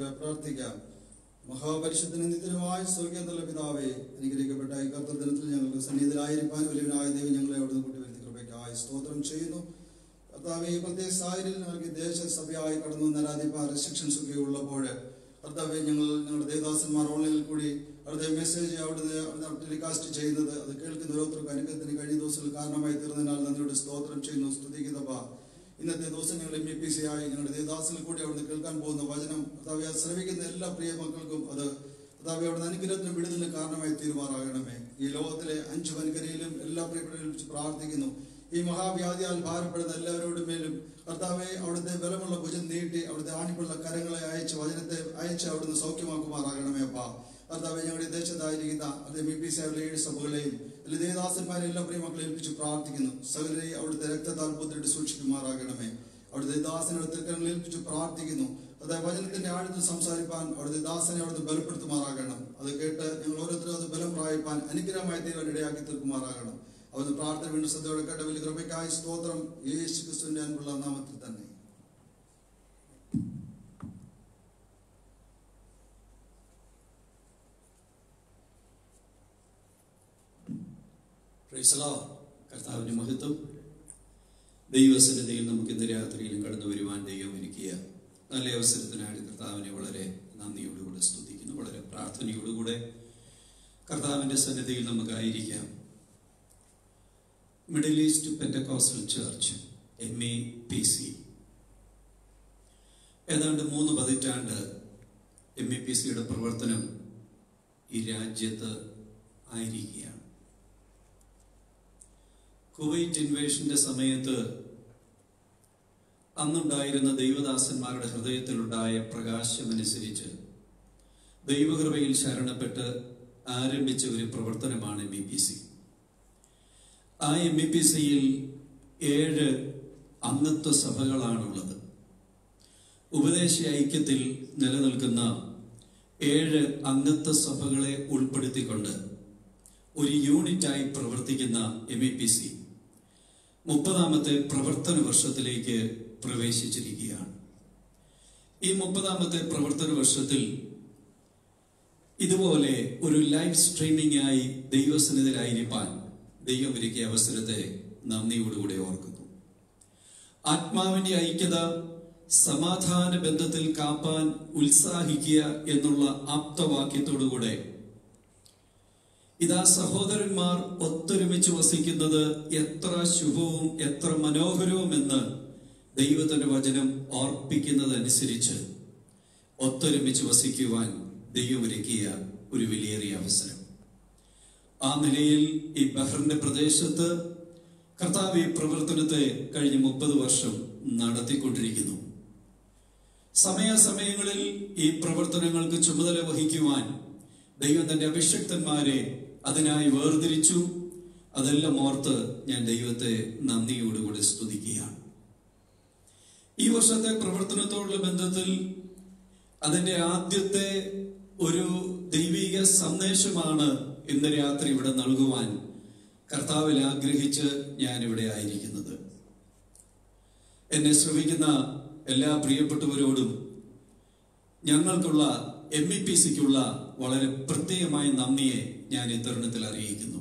നമുക്ക് പ്രാർത്ഥിക്കാം മഹാപരിശുദ്ധന നിത്യമായ സ്വർഗീയ നല്ല പിതാവേ അനുഗ്രഹിക്കപ്പെട്ട ഈ കർത്തദിനത്തിൽ ഞങ്ങൾക്ക് സന്നിധിയിലായിരിക്കാൻ വലിയവനായ ദൈവം ഞങ്ങളെ അവിടുന്ന് കൂട്ടിവരുത്തി കൃപയ്ക്കായി സ്തോത്രം ചെയ്യുന്നു കർത്താവ് ഈ പ്രത്യേക സാഹചര്യത്തിൽ ഞങ്ങൾക്ക് ദേശസഭയായി കടന്നു വന്ന രാജ്യപ്പാ റെസ്ട്രിക്ഷൻസ് ഒക്കെ ഉള്ളപ്പോൾ കർത്താവെ ഞങ്ങൾ ഞങ്ങളുടെ ദേവദാസന്മാർ ഓൺലൈനിൽ കൂടി അവിടുത്തെ മെസ്സേജ് അവിടുന്ന് അവിടുന്ന് ടെലികാസ്റ്റ് ചെയ്യുന്നത് അത് കേൾക്കുന്ന ഓരോരുത്തർക്കും അനുഗ്രഹത്തിന് കഴിഞ്ഞ ദിവസത്തിൽ കാരണമായി തീർന്നതിനാൽ നന്ദിയുടെ സ്തോത്രം ചെയ്യുന്നു സ്തുതിക്കുന്നപ്പ ഇന്നത്തെ ദിവസം ഞങ്ങൾ എം ഇ പി സി ആയി ഞങ്ങളുടെ ദേവദാസനിൽ കൂടി അവിടുന്ന് കേൾക്കാൻ പോകുന്ന വചനം കർത്താവെ അത് ശ്രമിക്കുന്ന എല്ലാ പ്രിയ മക്കൾക്കും അത് കർത്താവെ അവിടുന്ന് അനുഗ്രഹത്തിന് വിടുതലിന് കാരണമായി തീരുമാറാകണമേ ഈ ലോകത്തിലെ അഞ്ചു വൻകരയിലും എല്ലാ പ്രിയപ്പെട്ടവരും വിളിച്ച് പ്രാർത്ഥിക്കുന്നു ഈ മഹാവ്യാധിയാൽ ഭാരപ്പെടുന്ന എല്ലാവരോടും മേലും കർത്താവെ അവിടുത്തെ ബലമുള്ള ഭുജം നീട്ടി അവിടുത്തെ ആണിപ്പുള്ള കരങ്ങളെ അയച്ച് വചനത്തെ അയച്ച് അവിടുന്ന് സൗഖ്യമാക്കുമാറാകണമേ അപ്പ കർത്താവെ ഞങ്ങളുടെ ദേശത്തായിരിക്കുന്ന അതേ ബി പി സി ഏഴ് സഭകളെയും ദേവദാസന്മാരെ എല്ലാ പ്രിയമക്കളെ ഏൽപ്പിച്ച് പ്രാർത്ഥിക്കുന്നു സകലരെയും അവിടുത്തെ രക്തത്താൽ പുത്തിട്ട് സൂക്ഷിക്കുമാറാകണമേ അവിടുത്തെ ദാസനെ തിരക്കങ്ങൾ ഏൽപ്പിച്ച് പ്രാർത്ഥിക്കുന്നു അതായത് വചനത്തിന്റെ ആഴത്തിൽ സംസാരിപ്പാൻ അവിടുത്തെ ദാസനെ അവിടുത്തെ ബലപ്പെടുത്തുമാറാകണം അത് കേട്ട് ഞങ്ങൾ ഓരോരുത്തരും അത് ബലം പ്രാപിപ്പാൻ അനുഗ്രഹമായി തീരുവാൻ ഇടയാക്കി തീർക്കുമാറാകണം അവിടുന്ന് പ്രാർത്ഥന വീണ്ടും ശ്രദ്ധയോടെ കേട്ട വലിയ കൃപയ്ക്കായി സ്തോത്രം യേശു ക്രിസ്തുവിന്റെ അൻപുള്ള നാമത്തിൽ തന്നെ പ്രൈസലോ കർത്താവിന്റെ മഹത്വം ദൈവസന്നിധിയിൽ നമുക്ക് ഇന്ന് രാത്രിയിലും കടന്നു വരുവാൻ ദൈവം ഒരുക്കിയ നല്ല അവസരത്തിനായിട്ട് കർത്താവിനെ വളരെ നന്ദിയോടുകൂടെ സ്തുതിക്കുന്നു വളരെ പ്രാർത്ഥനയോടുകൂടെ കർത്താവിന്റെ സന്നിധിയിൽ നമുക്കായിരിക്കാം Middle East Pentecostal Church M A P C ഏതാണ്ട് മൂന്ന് പതിറ്റാണ്ട് എം എ പി സിയുടെ പ്രവർത്തനം ഈ രാജ്യത്ത് ആയിരിക്കുകയാണ് കുവൈറ്റ് ഇൻവേഷന്റെ സമയത്ത് അന്നുണ്ടായിരുന്ന ദൈവദാസന്മാരുടെ ഹൃദയത്തിലുണ്ടായ പ്രകാശമനുസരിച്ച് ദൈവകൃപയിൽ ശരണപ്പെട്ട് ആരംഭിച്ച ഒരു പ്രവർത്തനമാണ് എം ഇ പി സി ആ എം ഇ പി സിയിൽ ഏഴ് അംഗത്വ സഭകളാണുള്ളത് ഉപദേശ ഐക്യത്തിൽ നിലനിൽക്കുന്ന ഏഴ് അംഗത്വ സഭകളെ ഉൾപ്പെടുത്തിക്കൊണ്ട് ഒരു യൂണിറ്റായി പ്രവർത്തിക്കുന്ന എം ഇ പി സി മുപ്പതാമത്തെ പ്രവർത്തന വർഷത്തിലേക്ക് പ്രവേശിച്ചിരിക്കുകയാണ് ഈ മുപ്പതാമത്തെ പ്രവർത്തന വർഷത്തിൽ ഇതുപോലെ ഒരു ലൈവ് സ്ട്രീമിംഗ് ആയി ദൈവസന്നിധിയിലായിരിക്കാൻ ദൈവം ഒരുക്കിയ അവസരത്തെ നന്ദിയോടുകൂടെ ഓർക്കുന്നു ആത്മാവിന്റെ ഐക്യത സമാധാന ബന്ധത്തിൽ കാപ്പാൻ ഉത്സാഹിക്കുക എന്നുള്ള ആപ്തവാക്യത്തോടുകൂടെ ഇതാ സഹോദരന്മാർ ഒത്തൊരുമിച്ച് വസിക്കുന്നത് എത്ര ശുഭവും എത്ര മനോഹരവുമെന്ന് ദൈവത്തിന്റെ വചനം ഓർപ്പിക്കുന്നതനുസരിച്ച് ഒത്തൊരുമിച്ച് വസിക്കുവാൻ ദൈവം ഒരുക്കിയ ഒരു വിലയേറിയ അവസരം ആ നിലയിൽ ഈ ബഹ്റിന്റെ പ്രദേശത്ത് കർത്താവ് ഈ പ്രവർത്തനത്തെ കഴിഞ്ഞ മുപ്പത് വർഷം നടത്തിക്കൊണ്ടിരിക്കുന്നു സമയാസമയങ്ങളിൽ ഈ പ്രവർത്തനങ്ങൾക്ക് ചുമതല വഹിക്കുവാൻ ദൈവം തന്റെ അഭിഷക്തന്മാരെ അതിനായി വേർതിരിച്ചു അതെല്ലാം ഓർത്ത് ഞാൻ ദൈവത്തെ നന്ദിയോടുകൂടി സ്തുതിക്കുകയാണ് ഈ വർഷത്തെ പ്രവർത്തനത്തോടുള്ള ബന്ധത്തിൽ അതിന്റെ ആദ്യത്തെ ഒരു ദൈവിക സന്ദേശമാണ് ഇന്ന് രാത്രി ഇവിടെ നൽകുവാൻ കർത്താവിൽ ആഗ്രഹിച്ച് ഞാൻ ഇവിടെ ആയിരിക്കുന്നത് എന്നെ ശ്രമിക്കുന്ന എല്ലാ പ്രിയപ്പെട്ടവരോടും ഞങ്ങൾക്കുള്ള എം ഇ പി സിക്കുള്ള വളരെ പ്രത്യേകമായ നന്ദിയെ ഞാൻ ഈ തരുണത്തിൽ അറിയിക്കുന്നു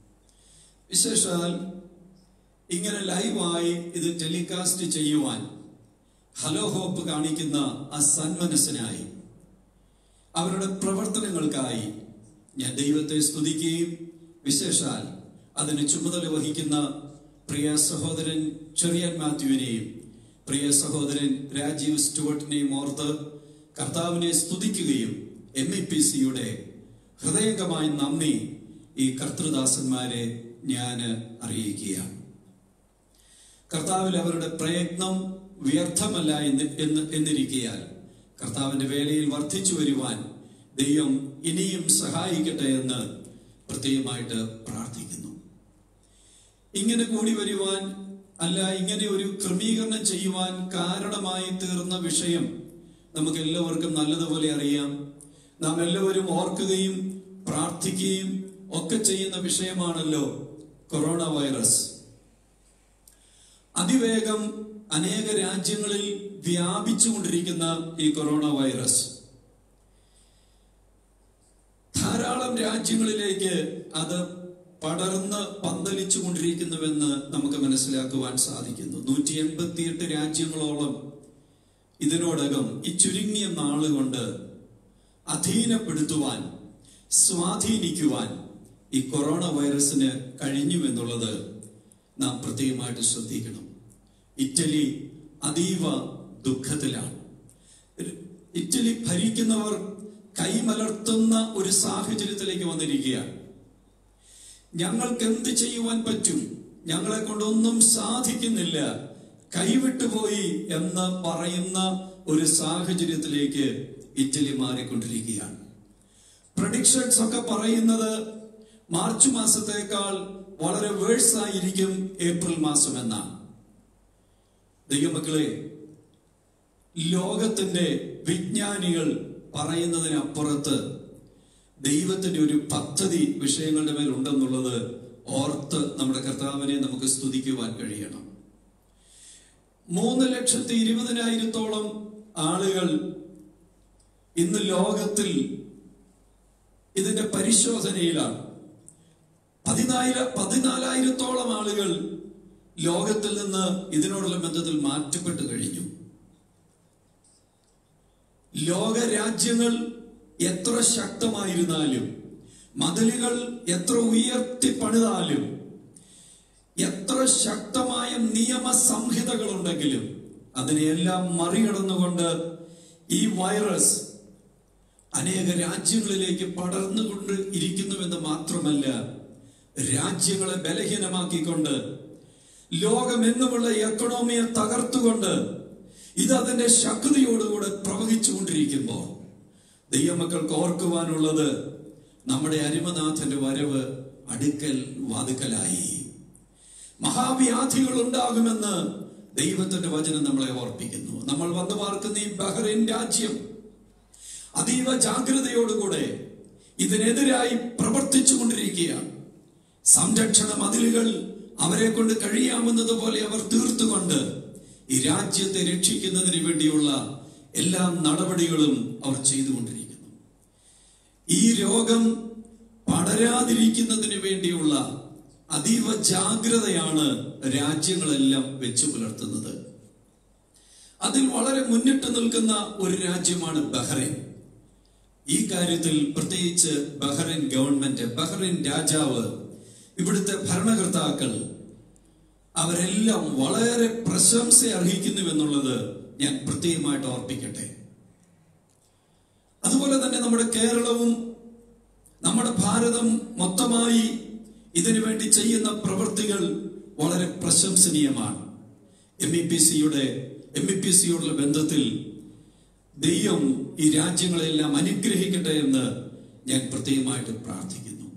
വിശേഷാൽ ഇങ്ങനെ ലൈവായി ഇത് ടെലികാസ്റ്റ് ചെയ്യുവാൻ ഹലോ ഹോപ്പ് കാണിക്കുന്ന ആ സന്മനസ്സിനായി അവരുടെ പ്രവർത്തനങ്ങൾക്കായി ഞാൻ ദൈവത്തെ സ്തുതിക്കുകയും വിശേഷാൽ അതിന് ചുമതല വഹിക്കുന്ന പ്രിയ സഹോദരൻ ചെറിയൻ മാത്യുവിനെയും പ്രിയ സഹോദരൻ രാജീവ് സ്റ്റുവർട്ടിനെയും ഓർത്ത് കർത്താവിനെ സ്തുതിക്കുകയും എം ഇ പി സിയുടെ ഹൃദയംഗമായ നന്ദി ഈ കർത്തൃദാസന്മാരെ ഞാൻ അറിയിക്കുകയാണ് കർത്താവിൽ അവരുടെ പ്രയത്നം വ്യർത്ഥമല്ല എന്ന് എന്ന് എന്നിരിക്കയാൽ കർത്താവിന്റെ വേലയിൽ വർദ്ധിച്ചു വരുവാൻ ദൈവം ഇനിയും സഹായിക്കട്ടെ എന്ന് പ്രത്യേകമായിട്ട് പ്രാർത്ഥിക്കുന്നു ഇങ്ങനെ കൂടി വരുവാൻ അല്ല ഇങ്ങനെ ഒരു ക്രമീകരണം ചെയ്യുവാൻ കാരണമായി തീർന്ന വിഷയം നമുക്ക് എല്ലാവർക്കും നല്ലതുപോലെ അറിയാം നാം എല്ലാവരും ഓർക്കുകയും പ്രാർത്ഥിക്കുകയും ഒക്കെ ചെയ്യുന്ന വിഷയമാണല്ലോ കൊറോണ വൈറസ് അതിവേഗം അനേക രാജ്യങ്ങളിൽ വ്യാപിച്ചുകൊണ്ടിരിക്കുന്ന ഈ കൊറോണ വൈറസ് ധാരാളം രാജ്യങ്ങളിലേക്ക് അത് പടർന്ന് പന്തലിച്ചു കൊണ്ടിരിക്കുന്നുവെന്ന് നമുക്ക് മനസ്സിലാക്കുവാൻ സാധിക്കുന്നു നൂറ്റി എൺപത്തിയെട്ട് രാജ്യങ്ങളോളം ഇതിനോടകം ഈ ചുരുങ്ങിയ നാളുകൊണ്ട് അധീനപ്പെടുത്തുവാൻ സ്വാധീനിക്കുവാൻ ഈ കൊറോണ വൈറസിന് കഴിഞ്ഞു എന്നുള്ളത് നാം പ്രത്യേകമായിട്ട് ശ്രദ്ധിക്കണം ഇറ്റലി അതീവ ദുഃഖത്തിലാണ് ഇറ്റലി ഭരിക്കുന്നവർ കൈമലർത്തുന്ന ഒരു സാഹചര്യത്തിലേക്ക് വന്നിരിക്കുകയാണ് ഞങ്ങൾക്ക് എന്ത് ചെയ്യുവാൻ പറ്റും ഞങ്ങളെ കൊണ്ടൊന്നും സാധിക്കുന്നില്ല കൈവിട്ടുപോയി എന്ന് പറയുന്ന ഒരു സാഹചര്യത്തിലേക്ക് ഇറ്റലി മാറിക്കൊണ്ടിരിക്കുകയാണ് പ്രഡിക്ഷൻസ് ഒക്കെ പറയുന്നത് മാർച്ച് മാസത്തേക്കാൾ വളരെ വേഴ്സ് ആയിരിക്കും ഏപ്രിൽ മാസം എന്നാണ് ദൈവമക്കളെ ലോകത്തിന്റെ വിജ്ഞാനികൾ പറയുന്നതിനപ്പുറത്ത് ദൈവത്തിന്റെ ഒരു പദ്ധതി വിഷയങ്ങളുടെ മേൽ ഉണ്ടെന്നുള്ളത് ഓർത്ത് നമ്മുടെ കർത്താവിനെ നമുക്ക് സ്തുതിക്കുവാൻ കഴിയണം മൂന്ന് ലക്ഷത്തി ഇരുപതിനായിരത്തോളം ആളുകൾ ഇന്ന് ലോകത്തിൽ ഇതിന്റെ പരിശോധനയിലാണ് പതിനായിര പതിനാലായിരത്തോളം ആളുകൾ ലോകത്തിൽ നിന്ന് ഇതിനോടുള്ള ബന്ധത്തിൽ മാറ്റപ്പെട്ടു കഴിഞ്ഞു ലോക രാജ്യങ്ങൾ എത്ര ശക്തമായിരുന്നാലും മതിലുകൾ എത്ര ഉയർത്തി പണിതാലും എത്ര ശക്തമായ നിയമ സംഹിതകളുണ്ടെങ്കിലും അതിനെയെല്ലാം മറികടന്നുകൊണ്ട് ഈ വൈറസ് അനേക രാജ്യങ്ങളിലേക്ക് പടർന്നുകൊണ്ട് ഇരിക്കുന്നുവെന്ന് മാത്രമല്ല രാജ്യങ്ങളെ ബലഹീനമാക്കിക്കൊണ്ട് ലോകമെന്നുമുള്ള എക്കണോമിയെ തകർത്തുകൊണ്ട് ഇത് അതിന്റെ ശക്തിയോടുകൂടെ പ്രവഹിച്ചുകൊണ്ടിരിക്കുമ്പോൾ ദൈവമക്കൾക്ക് ഓർക്കുവാനുള്ളത് നമ്മുടെ അരിമനാഥന്റെ വരവ് അടുക്കൽ വാതുക്കലായി മഹാവ്യാധികൾ ഉണ്ടാകുമെന്ന് ദൈവത്തിന്റെ വചനം നമ്മളെ ഓർപ്പിക്കുന്നു നമ്മൾ വന്നു പാർക്കുന്ന ഈ ബഹ്റൈൻ രാജ്യം അതീവ ജാഗ്രതയോടുകൂടെ ഇതിനെതിരായി പ്രവർത്തിച്ചു കൊണ്ടിരിക്കുകയാണ് സംരക്ഷണ മതിലുകൾ അവരെ കൊണ്ട് കഴിയാവുന്നതുപോലെ അവർ തീർത്തുകൊണ്ട് ഈ രാജ്യത്തെ രക്ഷിക്കുന്നതിന് വേണ്ടിയുള്ള എല്ലാ നടപടികളും അവർ ചെയ്തുകൊണ്ടിരിക്കുന്നു ഈ രോഗം പടരാതിരിക്കുന്നതിന് വേണ്ടിയുള്ള അതീവ ജാഗ്രതയാണ് രാജ്യങ്ങളെല്ലാം വെച്ചു പുലർത്തുന്നത് അതിൽ വളരെ മുന്നിട്ട് നിൽക്കുന്ന ഒരു രാജ്യമാണ് ബഹ്റൈൻ ഈ കാര്യത്തിൽ പ്രത്യേകിച്ച് ബഹ്റൈൻ ഗവൺമെന്റ് ബഹ്റൈൻ രാജാവ് ഇവിടുത്തെ ഭരണകർത്താക്കൾ അവരെല്ലാം വളരെ പ്രശംസ അർഹിക്കുന്നു എന്നുള്ളത് ഞാൻ പ്രത്യേകമായിട്ട് ഓർപ്പിക്കട്ടെ അതുപോലെ തന്നെ നമ്മുടെ കേരളവും നമ്മുടെ ഭാരതം മൊത്തമായി ഇതിനു വേണ്ടി ചെയ്യുന്ന പ്രവൃത്തികൾ വളരെ പ്രശംസനീയമാണ് എം ഇ പി സിയുടെ എം ഇ പി സിയോടുള്ള ബന്ധത്തിൽ ദൈവം ഈ രാജ്യങ്ങളെല്ലാം അനുഗ്രഹിക്കട്ടെ എന്ന് ഞാൻ പ്രത്യേകമായിട്ട് പ്രാർത്ഥിക്കുന്നു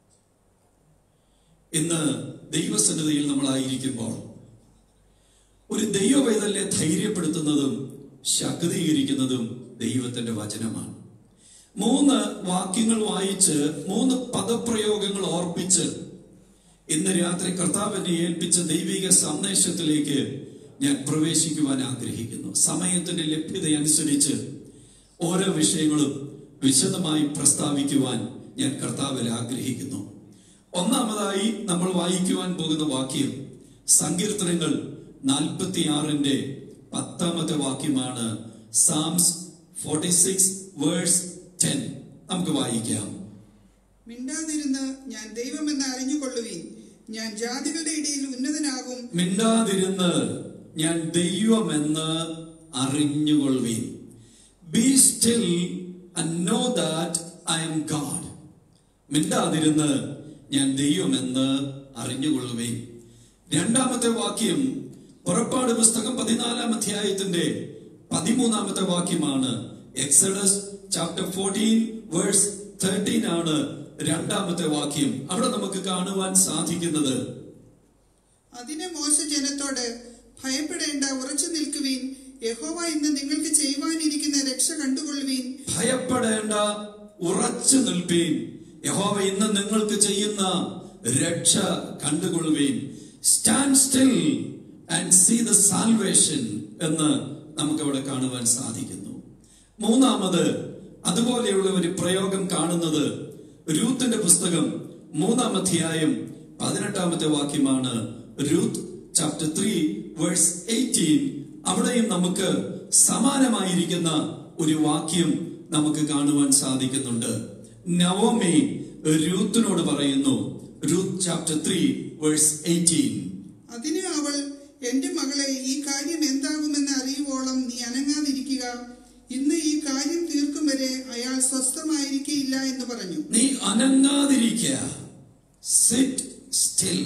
ഇന്ന് ദൈവസന്നിധിയിൽ നമ്മളായിരിക്കുമ്പോൾ ഒരു ദൈവവേദനെ ധൈര്യപ്പെടുത്തുന്നതും ശക്തീകരിക്കുന്നതും ദൈവത്തിന്റെ വചനമാണ് മൂന്ന് വാക്യങ്ങൾ വായിച്ച് മൂന്ന് പദപ്രയോഗങ്ങൾ ഓർപ്പിച്ച് ഇന്ന് രാത്രി കർത്താവിനെ ഏൽപ്പിച്ച ദൈവിക സന്ദേശത്തിലേക്ക് ഞാൻ പ്രവേശിക്കുവാൻ ആഗ്രഹിക്കുന്നു സമയത്തിന്റെ ലഭ്യത അനുസരിച്ച് ഓരോ വിഷയങ്ങളും വിശദമായി പ്രസ്താവിക്കുവാൻ ഞാൻ കർത്താവിൽ ആഗ്രഹിക്കുന്നു ഒന്നാമതായി നമ്മൾ വായിക്കുവാൻ പോകുന്ന വാക്യം സങ്കീർത്തനങ്ങൾ നാൽപ്പത്തിയാറിന്റെ പത്താമത്തെ വാക്യമാണ് Psalms forty six verse ten നമുക്ക് വായിക്കാം മിണ്ടാതിരുന്ന് ഞാൻ ദൈവമെന്ന് അറിഞ്ഞുകൊള്ളുവീൻ ഞാൻ ജാതികളുടെ ഇടയിൽ ഉന്നതനാകും മിണ്ടാതിരുന്ന് ഞാൻ ദൈവമെന്ന് അറിഞ്ഞുകൊള്ളുവീൻ be still and know that I am God മിണ്ടാതിരുന്ന് ഞാൻ ദൈവമെന്ന് അറിഞ്ഞുകൊള്ളുവീൻ രണ്ടാമത്തെ വാക്യം പുറപ്പാട് പുസ്തകം പതിനാലാം അധ്യായത്തിന്റെ പതിമൂന്നാമത്തെ വാക്യമാണ് Exodus chapter fourteen verse thirteen ആണ് രണ്ടാമത്തെ വാക്യം അവിടെ നമുക്ക് കാണുവാൻ സാധിക്കുന്നത് അതിന് മോശ ജനത്തോട് ഭയപ്പെടേണ്ട ഉറച്ചു നിൽക്കുവീൻ യഹോവ ഇന്ന് നിങ്ങൾക്ക് ചെയ്യുവാനിരിക്കുന്ന രക്ഷ കണ്ടുകൊള്ളുവീൻ ഭയപ്പെടേണ്ട ഉറച്ചു നിൽപ്പീൻ യഹോവ ഇന്ന് നിങ്ങൾക്ക് ചെയ്യുന്ന രക്ഷ കണ്ടുകൊള്ളുവീൻ stand still and see the salvation എന്ന് നമുക്ക് അവിടെ കാണുവാൻ സാധിക്കുന്നു മൂന്നാമത് അതുപോലെയുള്ള ഒരു പ്രയോഗം കാണുന്നത് രൂത്തിന്റെ പുസ്തകം മൂന്നാം അധ്യായം പതിനെട്ടാമത്തെ വാക്യമാണ് Ruth chapter three verse eighteen അവിടെയും നമുക്ക് സമാനമായിരിക്കുന്ന ഒരു വാക്യം നമുക്ക് കാണുവാൻ സാധിക്കുന്നുണ്ട് നവോമി രൂത്തിനോട് പറയുന്നു Ruth chapter three verse eighteen അതിന് അവൾ എന്റെ മകളെ ഈ കാര്യം എന്താകുമെന്ന് അറിയുവോളം നീ അനങ്ങാതിരിക്കുക ഇന്ന് ഈ കാര്യം തീർക്കും വരെ അയാൾ സ്വസ്ഥമായിരിക്കയില്ല എന്ന് പറഞ്ഞു നീ അനങ്ങാതിരിക്കുക സിറ്റ് സ്റ്റിൽ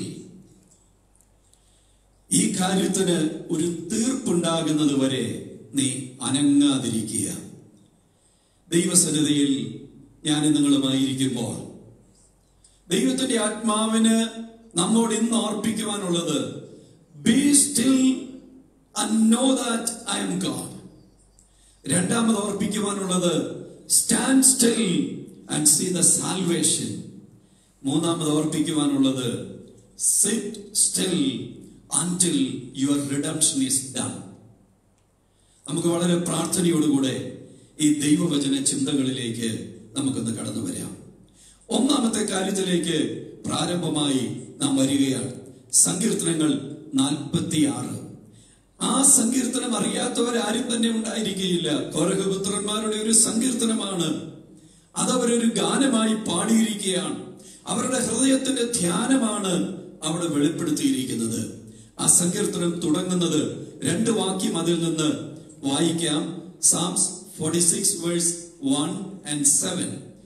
ഈ കാര്യത്തിന് ഒരു തീർപ്പുണ്ടാകുന്നത് വരെ നീ അനങ്ങാതിരിക്കുക ദൈവസന്നിധിയിൽ ഞാൻ നിങ്ങളുമായിരിക്കുമ്പോൾ ദൈവത്തിന്റെ ആത്മാവിന് നമ്മോട് ഇന്ന് ഓർപ്പിക്കുവാനുള്ളത് be still and know that I am God രണ്ടാമത് ഓർപ്പിക്കുവാനുള്ളത് stand still and see the salvation മൂന്നാമത് ഓർപ്പിക്കുവാനുള്ളത് sit still until your redemption is done നമുക്ക് വളരെ പ്രാർത്ഥനയോടുകൂടെ ഈ ദൈവവചന ചിന്തകളിലേക്ക് നമുക്കൊന്ന് കടന്നു വരാം ഒന്നാമത്തെ കാര്യത്തിലേക്ക് പ്രാരംഭമായി നാം വരികയാണ് സങ്കീർത്തനങ്ങൾ നാൽപ്പത്തിയാറ് ആ സങ്കീർത്തനം അറിയാത്തവരാരും തന്നെ ഉണ്ടായിരിക്കുകയില്ല കോരകപുത്രന്മാരുടെ ഒരു സങ്കീർത്തനമാണ് അതവരൊരു ഗാനമായി പാടിയിരിക്കുകയാണ് അവരുടെ ഹൃദയത്തിന്റെ ധ്യാനമാണ് അവിടെ വെളിപ്പെടുത്തിയിരിക്കുന്നത് ആ സങ്കീർത്തനം തുടങ്ങുന്നത് രണ്ട് വാക്യം അതിൽ നിന്ന് വായിക്കാം Psalms forty six verse one and seven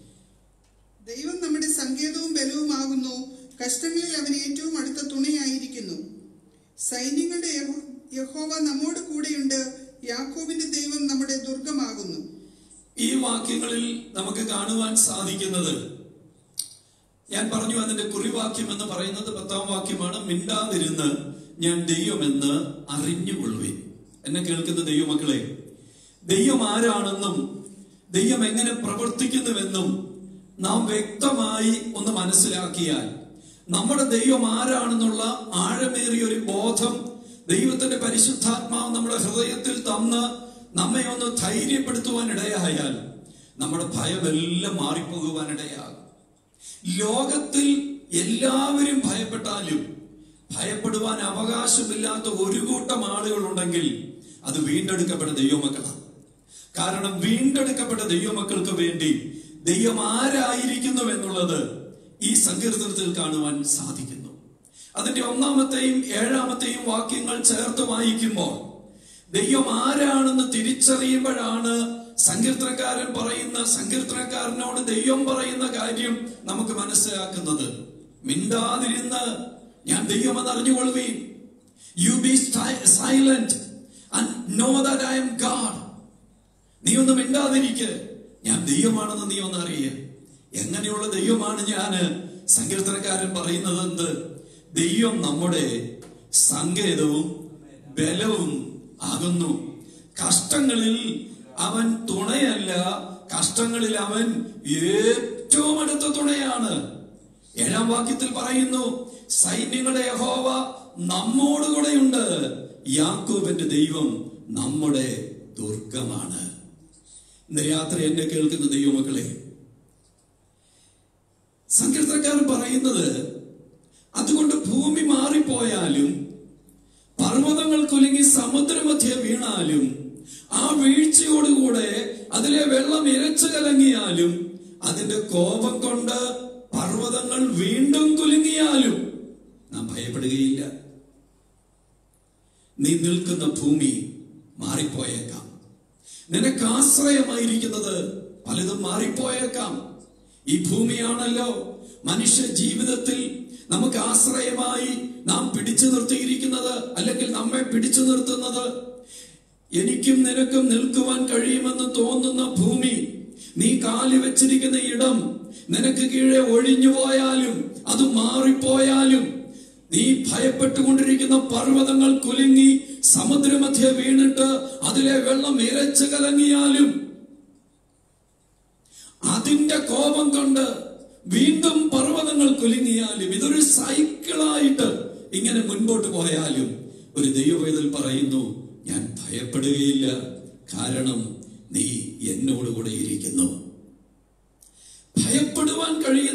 ദൈവം നമ്മുടെ സങ്കേതവും ബലവുമാകുന്നു കഷ്ടങ്ങളിൽ അവൻ ഏറ്റവും അടുത്ത തുണയായിരിക്കുന്നു സൈന്യങ്ങളുടെ യഹോ- യഹോവ നമ്മോട് കൂടെയുണ്ട് യാക്കോബിന്റെ ദൈവം നമ്മുടെ ദുർഗമാകുന്നു ഈ വാക്യങ്ങളിൽ നമുക്ക് കാണുവാൻ സാധിക്കുന്നത് ഞാൻ പറഞ്ഞു അതിന്റെ കുറിവാക്യം എന്ന് പറയുന്നത് പത്താം വാക്യമാണ് മിണ്ടാതിരുന്ന് ഞാൻ ദൈവമെന്ന് അറിഞ്ഞുകൊള്ളുവിൻ എന്നെ കേൾക്കുന്ന ദൈവമക്കളെ ദൈവം ആരാണെന്നും ദൈവം എങ്ങനെ പ്രവർത്തിക്കുന്നുവെന്നും നാം വ്യക്തമായി ഒന്ന് മനസ്സിലാക്കിയാൽ നമ്മുടെ ദൈവം ആരാണെന്നുള്ള ആഴമേറിയ ഒരു ബോധം ദൈവത്തിന്റെ പരിശുദ്ധാത്മാവ് നമ്മുടെ ഹൃദയത്തിൽ തന്ന് നമ്മെ ഒന്ന് ധൈര്യപ്പെടുത്തുവാൻ ഇടയായാൽ നമ്മുടെ ഭയമെല്ലാം മാറിപ്പോകുവാൻ ഇടയാകും ലോകത്തിൽ എല്ലാവരും ഭയപ്പെട്ടാലും ഭയപ്പെടുവാൻ അവകാശമില്ലാത്ത ഒരു കൂട്ടം ആളുകളുണ്ടെങ്കിൽ അത് വീണ്ടെടുക്കപ്പെട്ട ദൈവമക്കളാണ് കാരണം വീണ്ടെടുക്കപ്പെട്ട ദൈവമക്കൾക്ക് വേണ്ടി ദൈവം ആരായിരിക്കുന്നു എന്നുള്ളത് ഈ സങ്കീർത്തനത്തിൽ കാണുവാൻ സാധിക്കുന്നു അതിന്റെ ഒന്നാമത്തെയും ഏഴാമത്തെയും വാക്യങ്ങൾ ചേർത്ത് വായിക്കുമ്പോൾ ദൈവം ആരാണെന്ന് തിരിച്ചറിയുമ്പോഴാണ് സങ്കീർത്തനക്കാരൻ പറയുന്ന സങ്കീർത്തനക്കാരനോട് ദൈവം പറയുന്ന കാര്യം നമുക്ക് മനസ്സിലാക്കുന്നത് മിണ്ടാതിരുന്ന് ഞാൻ ദൈവമെന്ന് അറിഞ്ഞുകൊള്ളുകയും you be silent and know that I am God നീ ഒന്ന് മിണ്ടാതിരിക്ക് ഞാൻ ദൈവമാണെന്ന് നീ ഒന്ന് അറിയ എങ്ങനെയുള്ള ദൈവമാണ് ഞാന് സങ്കീർത്തനക്കാരൻ പറയുന്നത് എന്ത് ദൈവം നമ്മുടെ സങ്കേതവും ബലവും ആകുന്നു കഷ്ടങ്ങളിൽ അവൻ തുണയല്ല കഷ്ടങ്ങളിൽ അവൻ ഏറ്റവും അടുത്ത തുണയാണ് ഏഴാം വാക്യത്തിൽ പറയുന്നു സൈന്യങ്ങളുടെ യഹോവ നമ്മോടുകൂടെയുണ്ട് യാക്കോബിന്റെ ദൈവം നമ്മുടെ ദുർഗമാണ് ഇന്ന് രാത്രി എന്നെ കേൾക്കുന്ന ദൈവമക്കളെ സങ്കീർത്തനക്കാരൻ പറയുന്നത് അതുകൊണ്ട് ഭൂമി മാറിപ്പോയാലും പർവ്വതങ്ങൾ കുലുങ്ങി സമുദ്രമധ്യ വീണാലും ആ വീഴ്ചയോടുകൂടെ അതിലെ വെള്ളം ഇരച്ചു കലങ്ങിയാലും അതിന്റെ കോപം കൊണ്ട് പർവ്വതങ്ങൾ വീണ്ടും കുലുങ്ങിയാലും നാം ഭയപ്പെടുകയില്ല നീ നിൽക്കുന്ന ഭൂമി മാറിപ്പോയേക്കാം നിനക്ക് ആശ്രയമായിരിക്കുന്നത് പലതും മാറിപ്പോയേക്കാം ഈ ഭൂമിയാണല്ലോ മനുഷ്യ ജീവിതത്തിൽ നമുക്ക് ആശ്രയമായി നാം പിടിച്ചു നിർത്തിയിരിക്കുന്നത് അല്ലെങ്കിൽ നമ്മെ പിടിച്ചു നിർത്തുന്നത് എനിക്കും നിനക്കും നിൽക്കുവാൻ കഴിയുമെന്ന് തോന്നുന്ന ഭൂമി നീ കാലി വെച്ചിരിക്കുന്ന ഇടം നിനക്ക് കീഴെ ഒഴിഞ്ഞു പോയാലും അത് മാറിപ്പോയാലും നീ ഭയപ്പെട്ടുകൊണ്ടിരിക്കുന്ന പർവ്വതങ്ങൾ കുലുങ്ങി സമുദ്രമധ്യ വീണിട്ട് അതിലെ വെള്ളം ഇരച്ചു കലങ്ങിയാലും അതിന്റെ കോപം കൊണ്ട് വീണ്ടും പർവ്വതങ്ങൾ കുലുങ്ങിയാലും ഇതൊരു സൈക്കിളായിട്ട് ഇങ്ങനെ മുൻപോട്ട് പോയാലും ഒരു ദൈവവേദൽ പറയുന്നു ഞാൻ ഭയപ്പെടുകയില്ല കാരണം നീ എന്നോടുകൂടെ ഇരിക്കുന്നു ഭയപ്പെടുവാൻ കഴിയുന്ന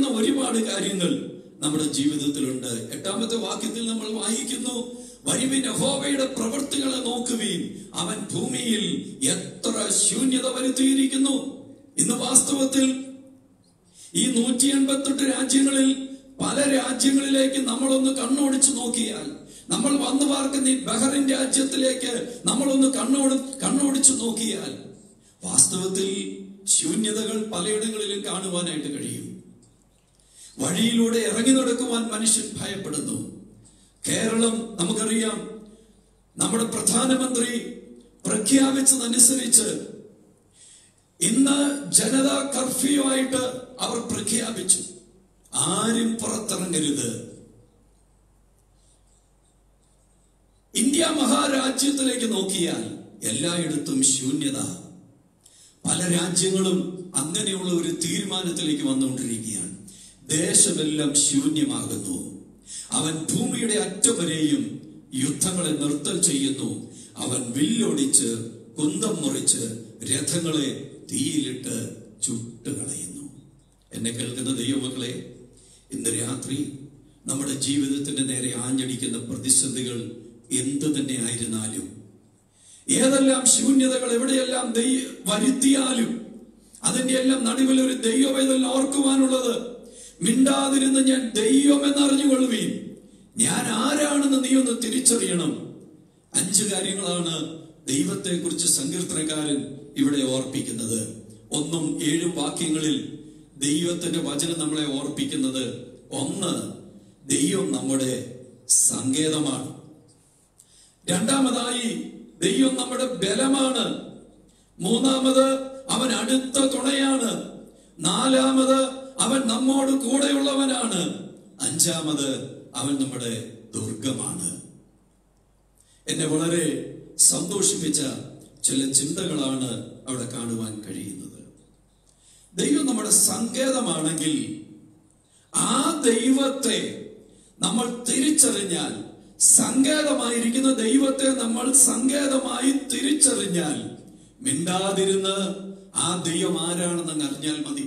നമ്മുടെ ജീവിതത്തിലുണ്ട് എട്ടാമത്തെ വാക്യത്തിൽ നമ്മൾ വായിക്കുന്നു വരുവിൻ യഹോവയുടെ പ്രവൃത്തികളെ നോക്കുവീൻ അവൻ ഭൂമിയിൽ എത്ര ശൂന്യത വരുത്തിയിരിക്കുന്നു ഇന്ന് വാസ്തവത്തിൽ ഈ നൂറ്റി എൺപത്തെട്ട് രാജ്യങ്ങളിൽ പല രാജ്യങ്ങളിലേക്ക് നമ്മളൊന്ന് കണ്ണോടിച്ചു നോക്കിയാൽ നമ്മൾ വന്നു പാർക്കുന്ന ഈ ബഹറിൻ രാജ്യത്തിലേക്ക് നമ്മളൊന്ന് കണ്ണോട് കണ്ണോടിച്ചു നോക്കിയാൽ വാസ്തവത്തിൽ ശൂന്യതകൾ പലയിടങ്ങളിലും കാണുവാനായിട്ട് കഴിയും വഴിയിലൂടെ ഇറങ്ങി നടക്കുവാൻ മനുഷ്യൻ ഭയപ്പെടുന്നു കേരളം നമുക്കറിയാം നമ്മുടെ പ്രധാനമന്ത്രി പ്രഖ്യാപിച്ചതനുസരിച്ച് ഇന്ന് ജനതാ കർഫ്യൂ ആയിട്ട് അവർ പ്രഖ്യാപിച്ചു ആരും പുറത്തിറങ്ങരുത് ഇന്ത്യ മഹാരാജ്യത്തിലേക്ക് നോക്കിയാൽ എല്ലായിടത്തും ശൂന്യത പല രാജ്യങ്ങളും അങ്ങനെയുള്ള ഒരു തീരുമാനത്തിലേക്ക് വന്നുകൊണ്ടിരിക്കുകയാണ് ദേശമെല്ലാം ശൂന്യമാകുന്നു അവൻ ഭൂമിയുടെ അറ്റം വരെയും യുദ്ധങ്ങളെ നിർത്തൽ ചെയ്യുന്നു അവൻ വില്ലൊടിച്ച് കുന്തം മുറിച്ച് രഥങ്ങളെ തീയിലിട്ട് ചുട്ടുകളയുന്നു എന്നെ കേൾക്കുന്ന ദൈവമക്കളെ ഇന്ന് രാത്രി നമ്മുടെ ജീവിതത്തിന്റെ നേരെ ആഞ്ഞടിക്കുന്ന പ്രതിസന്ധികൾ എന്തു തന്നെ ആയിരുന്നാലും ഏതെല്ലാം ശൂന്യതകൾ എവിടെയെല്ലാം ദൈ വരുത്തിയാലും അതിന്റെ എല്ലാം നടുവിൽ ഒരു ദൈവം ഇതെല്ലാം ഓർക്കുവാനുള്ളത് മിണ്ടാതിരുന്ന് ഞാൻ ദൈവം എന്നറിഞ്ഞുകൊള്ളുവീൻ ഞാൻ ആരാണെന്ന് നീ ഒന്ന് തിരിച്ചറിയണം അഞ്ച് കാര്യങ്ങളാണ് ദൈവത്തെക്കുറിച്ച് സങ്കീർത്തനക്കാരൻ ഇവിടെ ഓർപ്പിക്കുന്നത് ഒന്നും ഏഴും വാക്യങ്ങളിൽ ദൈവത്തിന്റെ വചനം നമ്മളെ ഓർപ്പിക്കുന്നത് ഒന്ന് ദൈവം നമ്മുടെ സങ്കേതമാണ് രണ്ടാമതായി ദൈവം നമ്മുടെ ബലമാണ് മൂന്നാമത് അവൻ അടുത്ത തുണയാണ് നാലാമത് അവൻ നമ്മോട് കൂടെയുള്ളവനാണ് അഞ്ചാമത് അവൻ നമ്മുടെ ദുർഗമാണ് എന്നെ വളരെ സന്തോഷിപ്പിച്ച ചില ചിന്തകളാണ് അവിടെ കാണുവാൻ കഴിയുന്നത് ദൈവം നമ്മുടെ സങ്കേതമാണെങ്കിൽ ആ ദൈവത്തെ നമ്മൾ തിരിച്ചറിഞ്ഞാൽ സങ്കേതമായിരിക്കുന്ന ദൈവത്തെ നമ്മൾ സങ്കേതമായി തിരിച്ചറിഞ്ഞാൽ മിണ്ടാതിരുന്ന് ആ ദൈവം ആരാണെന്ന് അറിഞ്ഞാൽ മതി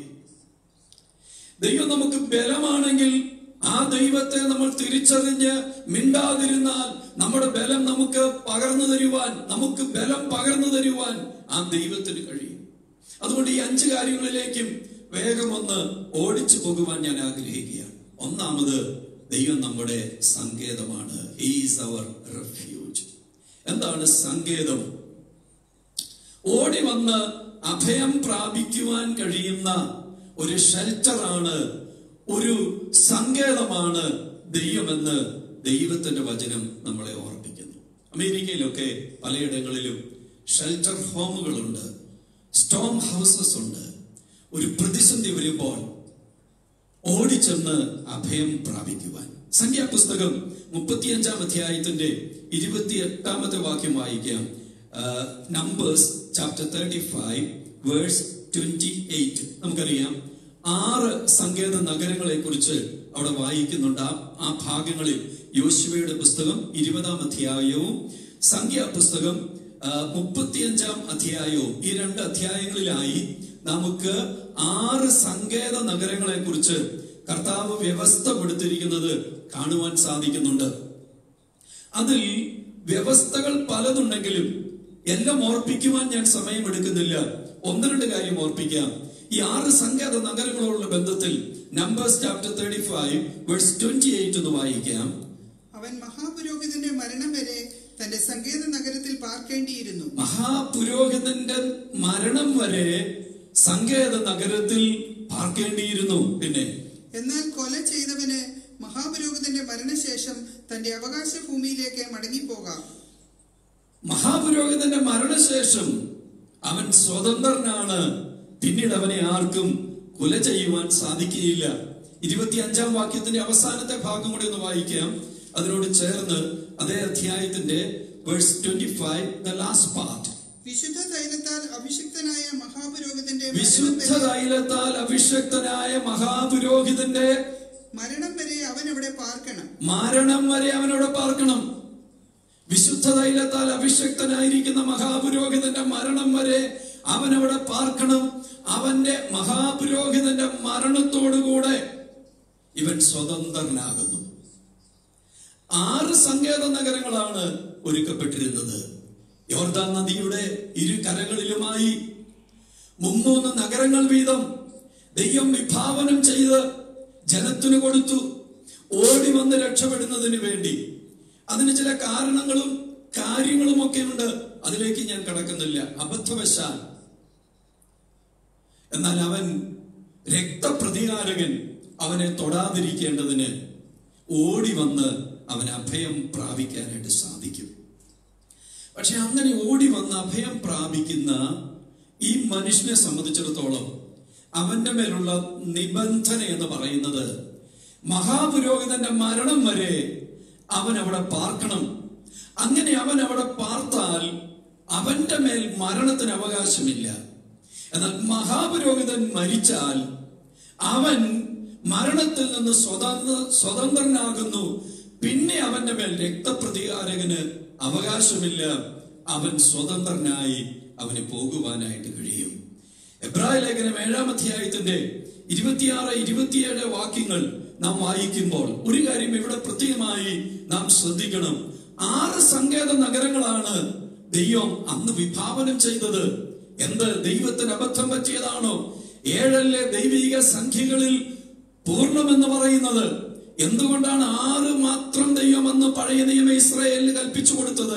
ദൈവം നമുക്ക് ബലമാണെങ്കിൽ ആ ദൈവത്തെ നമ്മൾ തിരിച്ചറിഞ്ഞ് മിണ്ടാതിരുന്നാൽ നമ്മുടെ ബലം നമുക്ക് പകർന്നു തരുവാൻ നമുക്ക് ബലം പകർന്നു തരുവാൻ ആ ദൈവത്തിന് കഴിയും അതുകൊണ്ട് ഈ അഞ്ച് കാര്യങ്ങളിലേക്കും വേഗം ഒന്ന് ഓടിച്ചു പോകുവാൻ ഞാൻ ആഗ്രഹിക്കുകയാണ് ഒന്നാമത് ദൈവം നമ്മുടെ സങ്കേതമാണ് ഈസ് അവർ റെഫ്യൂജ് എന്താണ് സങ്കേതം ഓടി വന്ന് അഭയം പ്രാപിക്കുവാൻ കഴിയുന്ന ഒരു ഷെൽട്ടറാണ് ഒരു സങ്കേതമാണ് ദൈവമെന്ന് ദൈവത്തിന്റെ വചനം നമ്മളെ ഓർപ്പിക്കുന്നു അമേരിക്കയിലൊക്കെ പലയിടങ്ങളിലും ഷെൽട്ടർ ഹോമുകളുണ്ട് സ്റ്റോം ഹൗസസ് ഉണ്ട് ഒരു പ്രതിസന്ധി വരുമ്പോൾ ഓടിച്ചെന്ന് അഭയം പ്രാപിക്കുവാൻ സംഖ്യാപുസ്തകം മുപ്പത്തിയഞ്ചാം അധ്യായത്തിന്റെ ഇരുപത്തിയെട്ടാമത്തെ വാക്യം വായിക്കാം Numbers chapter thirty five verse twenty eight നമുക്കറിയാം ആറ് സങ്കേത നഗരങ്ങളെ കുറിച്ച് അവിടെ വായിക്കുന്നുണ്ട് ആ- ആ ഭാഗങ്ങളിൽ യോശുവയുടെ പുസ്തകം ഇരുപതാം അധ്യായവും സംഖ്യാപുസ്തകം ആ, മുപ്പത്തിയഞ്ചാം അധ്യായവും ഈ രണ്ട് അധ്യായങ്ങളിലായി നമുക്ക് ആറ് സങ്കേത നഗരങ്ങളെ കുറിച്ച് കർത്താവ് വ്യവസ്ഥ കൊടുത്തിരിക്കുന്നത് കാണുവാൻ സാധിക്കുന്നുണ്ട് അതിൽ വ്യവസ്ഥകൾ പലതുണ്ടെങ്കിലും എല്ലാം ഓർപ്പിക്കുവാൻ ഞാൻ സമയമെടുക്കുന്നില്ല ഒന്ന് രണ്ട് കാര്യം ഓർപ്പിക്കാം ഈ ആറ് സങ്കേത നഗരങ്ങളോടുള്ള ബന്ധത്തിൽ Numbers chapter thirty five verse twenty eight എന്ന് വായിക്കാം അവൻ മഹാപുരോഹിതന്റെ മരണം വരെ തന്റെ സങ്കേത നഗരത്തിൽ പാർക്കേണ്ടിയിരുന്നു മഹാപുരോഹിതന്റെ മരണം വരെ സങ്കേത നഗരത്തിൽ പാർക്കേണ്ടിയിരുന്നു പിന്നെ എന്നാൽ കൊല ചെയ്തവന് മഹാപുരോഹിതന്റെ മരണശേഷം തന്റെ അവകാശ ഭൂമിയിലേക്ക് മടങ്ങിപ്പോകാം മഹാപുരോഹിതന്റെ മരണശേഷം അവൻ സ്വതന്ത്രനാണ് പിന്നീട് അവനെ ആർക്കും കൊല ചെയ്യുവാൻ സാധിക്കുകയില്ല ഇരുപത്തിയഞ്ചാം വാക്യത്തിന്റെ അവസാനത്തെ ഭാഗം കൂടി ഒന്ന് വായിക്കാം അതിനോട് ചേർന്ന് അതേ അധ്യായത്തിന്റെ verse twenty five the last part വിശുദ്ധ തൈലത്താൽ അഭിഷിക്തനായ മഹാപുരോഹിതന്റെ മരണം വിശുദ്ധ വരെ- തൈലത്താൽ അഭിഷക്തനായ മഹാപുരോഹിതന്റെ മരണം വരെ അവൻ അവിടെ പാർക്കണം മരണം വരെ അവനോട് പാർക്കണം വിശുദ്ധ തൈലത്താൽ അഭിഷക്തനായിരിക്കുന്ന മഹാപുരോഹിതന്റെ മരണം വരെ അവനവിടെ പാർക്കണം അവന്റെ മഹാപുരോഹിതന്റെ മരണത്തോടുകൂടെ ഇവൻ സ്വതന്ത്രനാകുന്നു ആറ് സങ്കേത നഗരങ്ങളാണ് ഒരുക്കപ്പെട്ടിരുന്നത് യോർദാൻ നദിയുടെ ഇരു കരകളിലുമായി മുമ്മൂന്ന് നഗരങ്ങൾ വീതം ദൈവം വിഭാവനം ചെയ്ത് ജനത്തിനു കൊടുത്തു ഓടി വന്ന് രക്ഷപ്പെടുന്നതിന് വേണ്ടി അതിന് ചില കാരണങ്ങളും കാര്യങ്ങളും ഒക്കെ ഉണ്ട് അതിലേക്ക് ഞാൻ കടക്കുന്നില്ല അബദ്ധവശാൽ എന്നാൽ അവൻ രക്തപ്രതികാരകൻ അവനെ തൊടാതിരിക്കേണ്ടതിന് ഓടി വന്ന് അവൻ അഭയം പ്രാപിക്കാനായിട്ട് സാധിക്കും പക്ഷെ അങ്ങനെ ഓടി വന്ന് അഭയം പ്രാപിക്കുന്ന ഈ മനുഷ്യനെ സംബന്ധിച്ചിടത്തോളം അവന്റെ മേലുള്ള നിബന്ധന എന്ന് പറയുന്നത് മഹാപുരോഹിതന്റെ മരണം വരെ അവൻ അവിടെ പാർക്കണം അങ്ങനെ അവൻ അവിടെ പാർത്താൽ അവന്റെ മേൽ മരണത്തിന് അവകാശമില്ല എന്നാൽ മഹാപുരോഹിതൻ മരിച്ചാൽ അവൻ മരണത്തിൽ നിന്ന് സ്വതന്ത്ര സ്വതന്ത്രനാകുന്നു പിന്നെ അവന്റെ മേൽ രക്തപ്രതികാരകന് അവകാശമില്ല അവൻ സ്വതന്ത്രനായി അവന് പോകുവാനായിട്ട് കഴിയും എബ്രായ ലേഖനം ഏഴാം അധ്യായത്തിന്റെ ഇരുപത്തിയാറ് ഇരുപത്തിയേഴ് വാക്യങ്ങൾ നാം വായിക്കുമ്പോൾ ഒരു കാര്യം ഇവിടെ പ്രത്യേകമായി നാം ശ്രദ്ധിക്കണം ആറ് സങ്കേത നഗരങ്ങളാണ് ദൈവം അന്ന് വിഭാവനം ചെയ്തത് എന്ത് ദൈവത്തിന് അബദ്ധം പറ്റിയതാണോ ഏഴല്ലേ ദൈവിക സംഖ്യകളിൽ പൂർണ്ണമെന്ന് പറയുന്നത് എന്തുകൊണ്ടാണ് ആറ് മാത്രം ദൈവം അന്ന് പഴയ നിയമ ഇസ്രായേലിന് കൽപ്പിച്ചു കൊടുത്തത്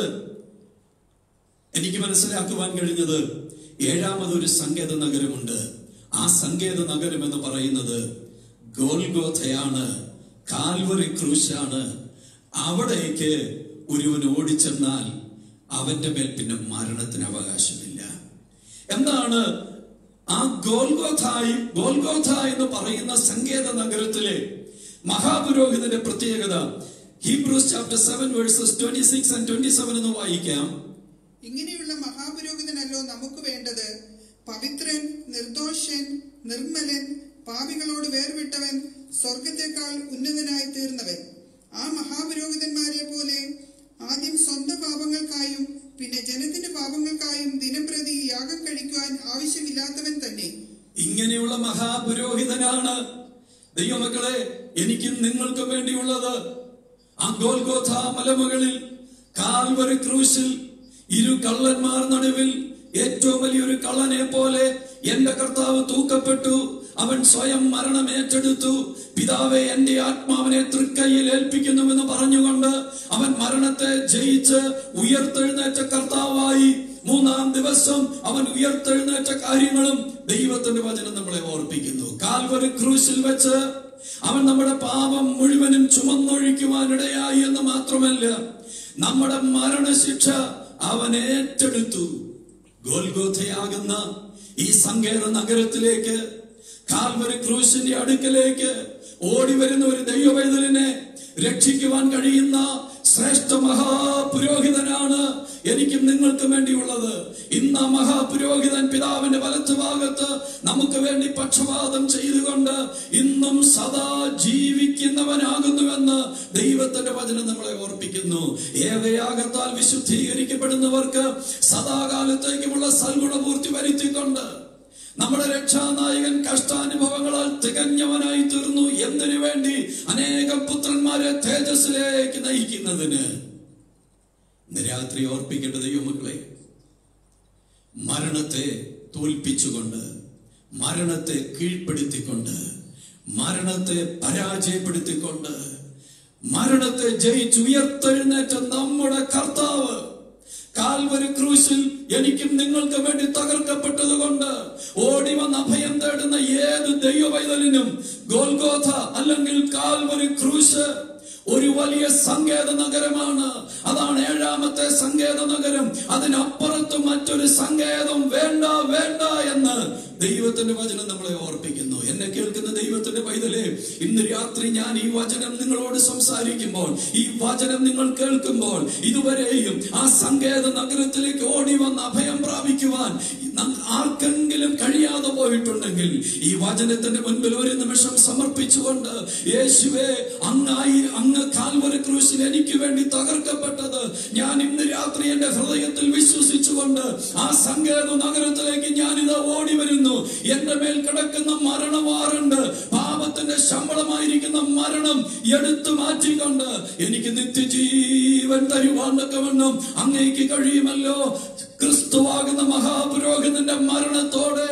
എനിക്ക് മനസ്സിലാക്കുവാൻ കഴിഞ്ഞത് ഏഴാമതൊരു സങ്കേത നഗരമുണ്ട് ആ സങ്കേത നഗരം എന്ന് പറയുന്നത് ഗോൽഗോഥയാണ് കാൽവറി ക്രൂശാണ് അവിടേക്ക് ഒരുവൻ ഓടിച്ചെന്നാൽ അവന്റെ മേൽ പിന്നെ മരണത്തിന് അവകാശമില്ല എന്താണ് ആ ഗോൽഗോഥായി ഗോൽഗോഥ എന്ന് പറയുന്ന സങ്കേത നഗരത്തിലെ മഹാപുരോഹിതന്റെ പ്രത്യേകത Hebrews chapter seven verses twenty six and twenty seven എന്ന് വായിക്കാം ഇങ്ങനെയുള്ള മഹാപുരോഹിതനല്ലോ നമുക്ക് വേണ്ടത് പവിത്രൻ നിർദോഷൻ നിർമ്മലൻ പാപികളോട് വേർവിട്ടവൻ സ്വർഗത്തെക്കാൾ ഉന്നതനായി തീർന്നവൻ ആ മഹാപുരോഹിതന്മാരെ പോലെ ആദ്യം സ്വന്തം പാപങ്ങൾക്കായും പിന്നെ ജനത്തിന്റെ പാപങ്ങൾക്കായും ദിനംപ്രതി യാഗം കഴിക്കുവാൻ ആവശ്യമില്ലാത്തവൻ തന്നെ ഇങ്ങനെയുള്ള മഹാപുരോഹിതനാണ് ദൈവമക്കളെ എനിക്കും നിങ്ങൾക്കും വേണ്ടിയുള്ളത് ആ ഗോൽഗോഥ മലമുകളിൽ കാൽവറി ക്രൂശിൽ ഇരു കള്ളന്മാർ നടുവിൽ ഏറ്റവും വലിയൊരു കള്ളനെ പോലെ എന്റെ കർത്താവ് തൂക്കപ്പെട്ടു അവൻ സ്വയം മരണം ഏറ്റെടുത്തു പിതാവെ എന്റെ ആത്മാവിനെ തൃക്കൈയിൽ ഏൽപ്പിക്കുന്നുവെന്ന് പറഞ്ഞുകൊണ്ട് അവൻ മരണത്തെ ജയിച്ച് ഉയർത്തെഴുന്നേറ്റ കർത്താവായി മൂന്നാം ദിവസം അവൻ ഉയർത്തെഴുന്നേറ്റ കാര്യങ്ങളും ദൈവത്തിന്റെ വചനം നമ്മളെ ഓർപ്പിക്കുന്നു കാൽവറി ക്രൂശിൽ വെച്ച് അവൻ നമ്മുടെ പാപം മുഴുവനും ചുമന്നൊഴിക്കുവാനിടയായി എന്ന് മാത്രമല്ല നമ്മുടെ മരണശിക്ഷ അവൻ ഏറ്റെടുത്തു ഗോൽഗോഥയാകുന്ന ഈ സങ്കേത നഗരത്തിലേക്ക് കാൽവരി ക്രൂശിന്റെ അടുക്കലേക്ക് ഓടി വരുന്ന ഒരു ദൈവവൈതലിനെ രക്ഷിക്കുവാൻ കഴിയുന്ന ശ്രേഷ്ഠ മഹാപുരോഹിതനാണ് എനിക്കും നിങ്ങൾക്കും വേണ്ടിയുള്ളത് ഇന്ന് ആ മഹാപുരോഹിതൻ പിതാവിന്റെ വലത്ത് ഭാഗത്ത് നമുക്ക് വേണ്ടി പക്ഷപാതം ചെയ്തുകൊണ്ട് ഇന്നും സദാ ജീവിക്കുന്നവനാകുന്നുവെന്ന് ദൈവത്തിന്റെ വചനം നമ്മളെ ഓർപ്പിക്കുന്നു ഏകയാഗത്താൽ വിശുദ്ധീകരിക്കപ്പെടുന്നവർക്ക് സദാകാലത്തേക്കുമുള്ള സൽഗുണപൂർത്തി വരുത്തിക്കൊണ്ട് നമ്മുടെ രക്ഷാനായകൻ കഷ്ടാനുഭവങ്ങളാൽ തികഞ്ഞവനായി തീർന്നു എന്തിനു വേണ്ടി അനേകം പുത്രന്മാരെ തേജസ്സിലേക്ക് നയിക്കുന്നതിന് ഇന്ന് രാത്രി ഓർപ്പിക്കേണ്ട ദൈവമക്കളെ മരണത്തെ തോൽപ്പിച്ചുകൊണ്ട് മരണത്തെ കീഴ്പ്പെടുത്തിക്കൊണ്ട് മരണത്തെ പരാജയപ്പെടുത്തിക്കൊണ്ട് മരണത്തെ ജയിച്ചുയർത്തെഴുന്നേറ്റ നമ്മുടെ കർത്താവ് കാൽവരി ക്രൂശിൽ എനിക്കും നിങ്ങൾക്കും വേണ്ടി തകർക്കപ്പെട്ടത് കൊണ്ട് ഓടി വന്ന് അഭയം തേടുന്ന ഏത് ദൈവവൈതലിനും ഗോൽഗോഥ അല്ലെങ്കിൽ കാൽവരി ക്രൂശ് ഒരു വലിയ സങ്കേത നഗരമാണ് അതാണ് ഏഴാമത്തെ സങ്കേത നഗരം അതിനപ്പുറത്ത് മറ്റൊരു സങ്കേതം വേണ്ട വേണ്ട എന്ന് ദൈവത്തിന്റെ വചനം നമ്മളെ ഓർപ്പിക്കുന്നു എന്നെ കേൾക്കുന്ന ദൈവത്തിന്റെ പൈതലേ ഇന്ന് രാത്രി ഞാൻ ഈ വചനം നിങ്ങളോട് സംസാരിക്കുമ്പോൾ ഈ വചനം നിങ്ങൾ കേൾക്കുമ്പോൾ ഇതുവരെയും ആ സങ്കേത നഗരത്തിലേക്ക് ഓടി വന്ന് അഭയം പ്രാപിക്കുവാൻ ന- ആർക്കെങ്കിലും കഴിയാതെ പോയിട്ടുണ്ടെങ്കിൽ ഈ വചനത്തിന്റെ മുൻപിൽ ഒരു നിമിഷം സമർപ്പിച്ചുകൊണ്ട് യേശുവേ അങ്ങായി അങ്ങ് കാൽവരി ക്രൂശിൽ എനിക്ക് വേണ്ടി തകർക്കപ്പെട്ടത് ഞാൻ ഇന്ന് രാത്രി എന്റെ ഹൃദയത്തിൽ വിശ്വസിച്ചുകൊണ്ട് ആ സങ്കേത നഗരത്തിലേക്ക് ഞാൻ ഇത് ഓടി വരുന്നു എന്റെ മേൽ കിടക്കുന്ന മരണവാറുണ്ട് പാപ പാപത്തിന്റെ ശമ്പളമായിരിക്കുന്ന മരണം എടുത്തു മാറ്റിക്കൊണ്ട് എനിക്ക് നിത്യജീവൻ തരുവാനൊക്കെ വണ്ണം അങ്ങേക്ക് കഴിയുമല്ലോ ക്രിസ്തുവാകുന്ന മഹാപുരോഹിതന്റെ മരണത്തോടെ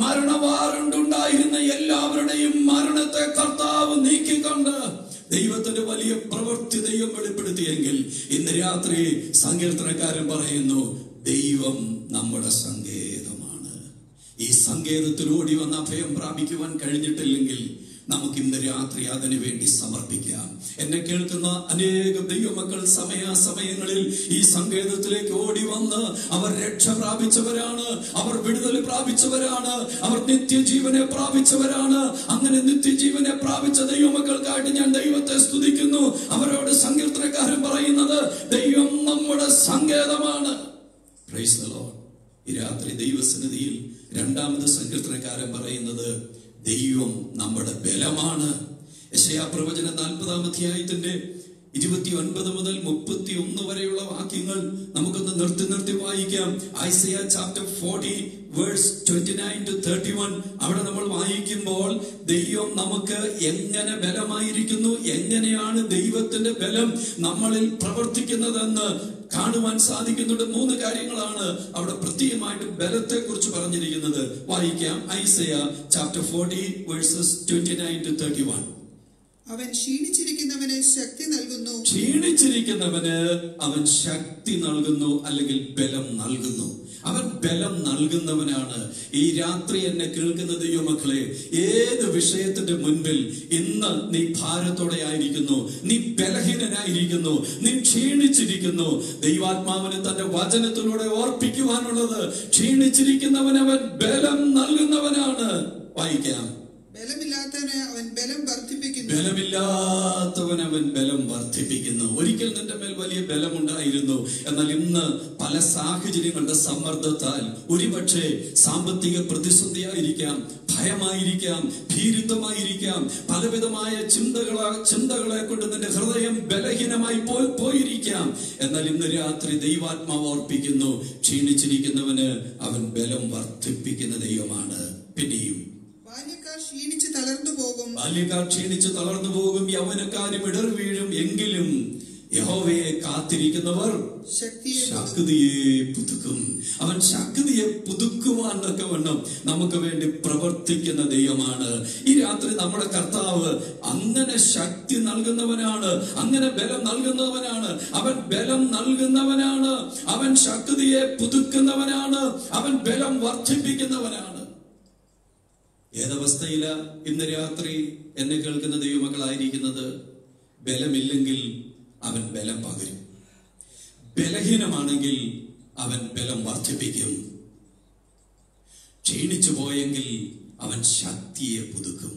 മരണവാറുണ്ടുണ്ടായിരുന്ന എല്ലാവരുടെയും മരണത്തെ കർത്താവ് നീക്കിക്കൊണ്ട് ദൈവത്തിന്റെ വലിയ പ്രവൃത്തി ദൈവം വെളിപ്പെടുത്തിയെങ്കിൽ ഇന്ന് രാത്രി സങ്കീർത്തനക്കാരൻ പറയുന്നു ദൈവം നമ്മുടെ സങ്കേതമാണ് ഈ സങ്കേതത്തിൽ ഓടി വന്ന് അഭയം പ്രാപിക്കുവാൻ കഴിഞ്ഞിട്ടില്ലെങ്കിൽ നമുക്ക് ഇന്ന് രാത്രി അതിനു വേണ്ടി സമർപ്പിക്കാം എന്നെ കേൾക്കുന്ന അനേകം ദൈവമക്കൾ സമയാസമയങ്ങളിൽ ഈ സങ്കേതത്തിലേക്ക് ഓടി വന്ന് അവർ രക്ഷ പ്രാപിച്ചവരാണ് അവർ വിടുതൽ പ്രാപിച്ചവരാണ് അവർ നിത്യജീവനെ പ്രാപിച്ചവരാണ് അങ്ങനെ നിത്യജീവനെ പ്രാപിച്ച ദൈവമക്കൾക്കായിട്ട് ഞാൻ ദൈവത്തെ സ്തുതിക്കുന്നു അവരോട് സങ്കീർത്തനക്കാരൻ പറയുന്നത് ദൈവം നമ്മുടെ സങ്കേതമാണ് Praise the Lord. ഈ രാത്രി ദൈവസന്നിധിയിൽ രണ്ടാമത് സങ്കീർത്തനക്കാരൻ പറയുന്നത് ദൈവം നമ്മുടെ ബലമാണ് യശയാ പ്രവചന നാൽപ്പതാം അധ്യായത്തിന്റെ ഇരുപത്തി ഒൻപത് മുതൽ മുപ്പത്തി ഒന്ന് വരെയുള്ള വാക്യങ്ങൾ നമുക്കൊന്ന് നിർത്തി നിർത്തി വായിക്കാം Isaiah chapter forty verse twenty nine to thirty one അവിടെ നമ്മൾ വായിക്കുമ്പോൾ ദൈവം നമുക്ക് എങ്ങനെ ബലമായിരിക്കുന്നു എങ്ങനെയാണ് ദൈവത്തിന്റെ ബലം നമ്മളിൽ പ്രവർത്തിക്കുന്നതെന്ന് കാണുവാൻ സാധിക്കുന്നുണ്ട് മൂന്ന് കാര്യങ്ങളാണ് അവിടെ പ്രത്യേകമായിട്ട് ബലത്തെ കുറിച്ച് പറഞ്ഞിരിക്കുന്നത് വായിക്കാം Isaiah chapter forty verses twenty nine to thirty one അവൻ ക്ഷീണിച്ചിരിക്കുന്നവന് ശക്തി നൽകുന്നു ക്ഷീണിച്ചിരിക്കുന്നവന് അവൻ ശക്തി നൽകുന്നു അല്ലെങ്കിൽ ബലം നൽകുന്നു അവൻ ബലം നൽകുന്നവനാണ് ഈ രാത്രി എന്നെ കേൾക്കുന്ന ദൈവമക്കളെ ഏത് വിഷയത്തിന്റെ മുൻപിൽ ഇന്ന് നീ ഭാരത്തോടെ ആയിരിക്കുന്നു നീ ബലഹീനനായിരിക്കുന്നു നീ ക്ഷീണിച്ചിരിക്കുന്നു ദൈവാത്മാവിന് തന്റെ വചനത്തിലൂടെ ഓർപ്പിക്കുവാനുള്ളത് ക്ഷീണിച്ചിരിക്കുന്നവൻ അവൻ ബലം നൽകുന്നവനാണ് വായിക്കാം ബലമില്ലാത്തവന് അവൻ ബലം വർദ്ധിപ്പിക്കുന്നു ബലമില്ലാത്തവൻ അവൻ ബലം വർദ്ധിപ്പിക്കുന്നു ഒരിക്കൽ നിന്റെ മേൽ വലിയ ബലമുണ്ടായിരുന്നു എന്നാൽ ഇന്ന് പല സാഹചര്യങ്ങളുടെ സമ്മർദ്ദത്താൽ ഒരുപക്ഷെ സാമ്പത്തിക പ്രതിസന്ധിയായിരിക്കാം ഭയമായിരിക്കാം ഭീരുത്വമായിരിക്കാം പലവിധമായ ചിന്തകളെ ചിന്തകളെ കൊണ്ട് നിന്റെ ഹൃദയം ബലഹീനമായി പോയി പോയിരിക്കാം എന്നാൽ ഇന്ന് രാത്രി ദൈവാത്മാവ് ഓർപ്പിക്കുന്നു ക്ഷീണിച്ചിരിക്കുന്നവന് അവൻ ബലം വർദ്ധിപ്പിക്കുന്ന ദൈവമാണ് പിന്നെയും ബാല്യക്കാർ ക്ഷീണിച്ച് തളർന്നു പോകും ബാല്യക്കാർ ക്ഷീണിച്ച് തളർന്നു പോകും യൗവനക്കാരും ഇടർ വീഴും എങ്കിലും യഹോവയെ കാത്തിരിക്കുന്നവർ ശക്തിയെ ശക്തിയെ പുതുക്കും അവൻ ശക്തിയെ പുതുക്കുവാൻ ഒക്കെ വണ്ണം നമുക്ക് വേണ്ടി പ്രവർത്തിക്കുന്ന ദൈവമാണ് ഈ രാത്രി നമ്മുടെ കർത്താവ് അങ്ങനെ ശക്തി നൽകുന്നവനാണ് അങ്ങനെ ബലം നൽകുന്നവനാണ് അവൻ ബലം നൽകുന്നവനാണ് അവൻ ശക്തിയെ പുതുക്കുന്നവനാണ് അവൻ ബലം വർദ്ധിപ്പിക്കുന്നവനാണ് ഏതവസ്ഥയില ഇന്ന് രാത്രി എന്നെ കേൾക്കുന്ന ദൈവമക്കളായിരിക്കുന്നത് ബലമില്ലെങ്കിൽ അവൻ ബലം പകരും ബലഹീനമാണെങ്കിൽ അവൻ ബലം വർദ്ധിപ്പിക്കും ക്ഷീണിച്ചു പോയെങ്കിൽ അവൻ ശക്തിയെ പുതുക്കും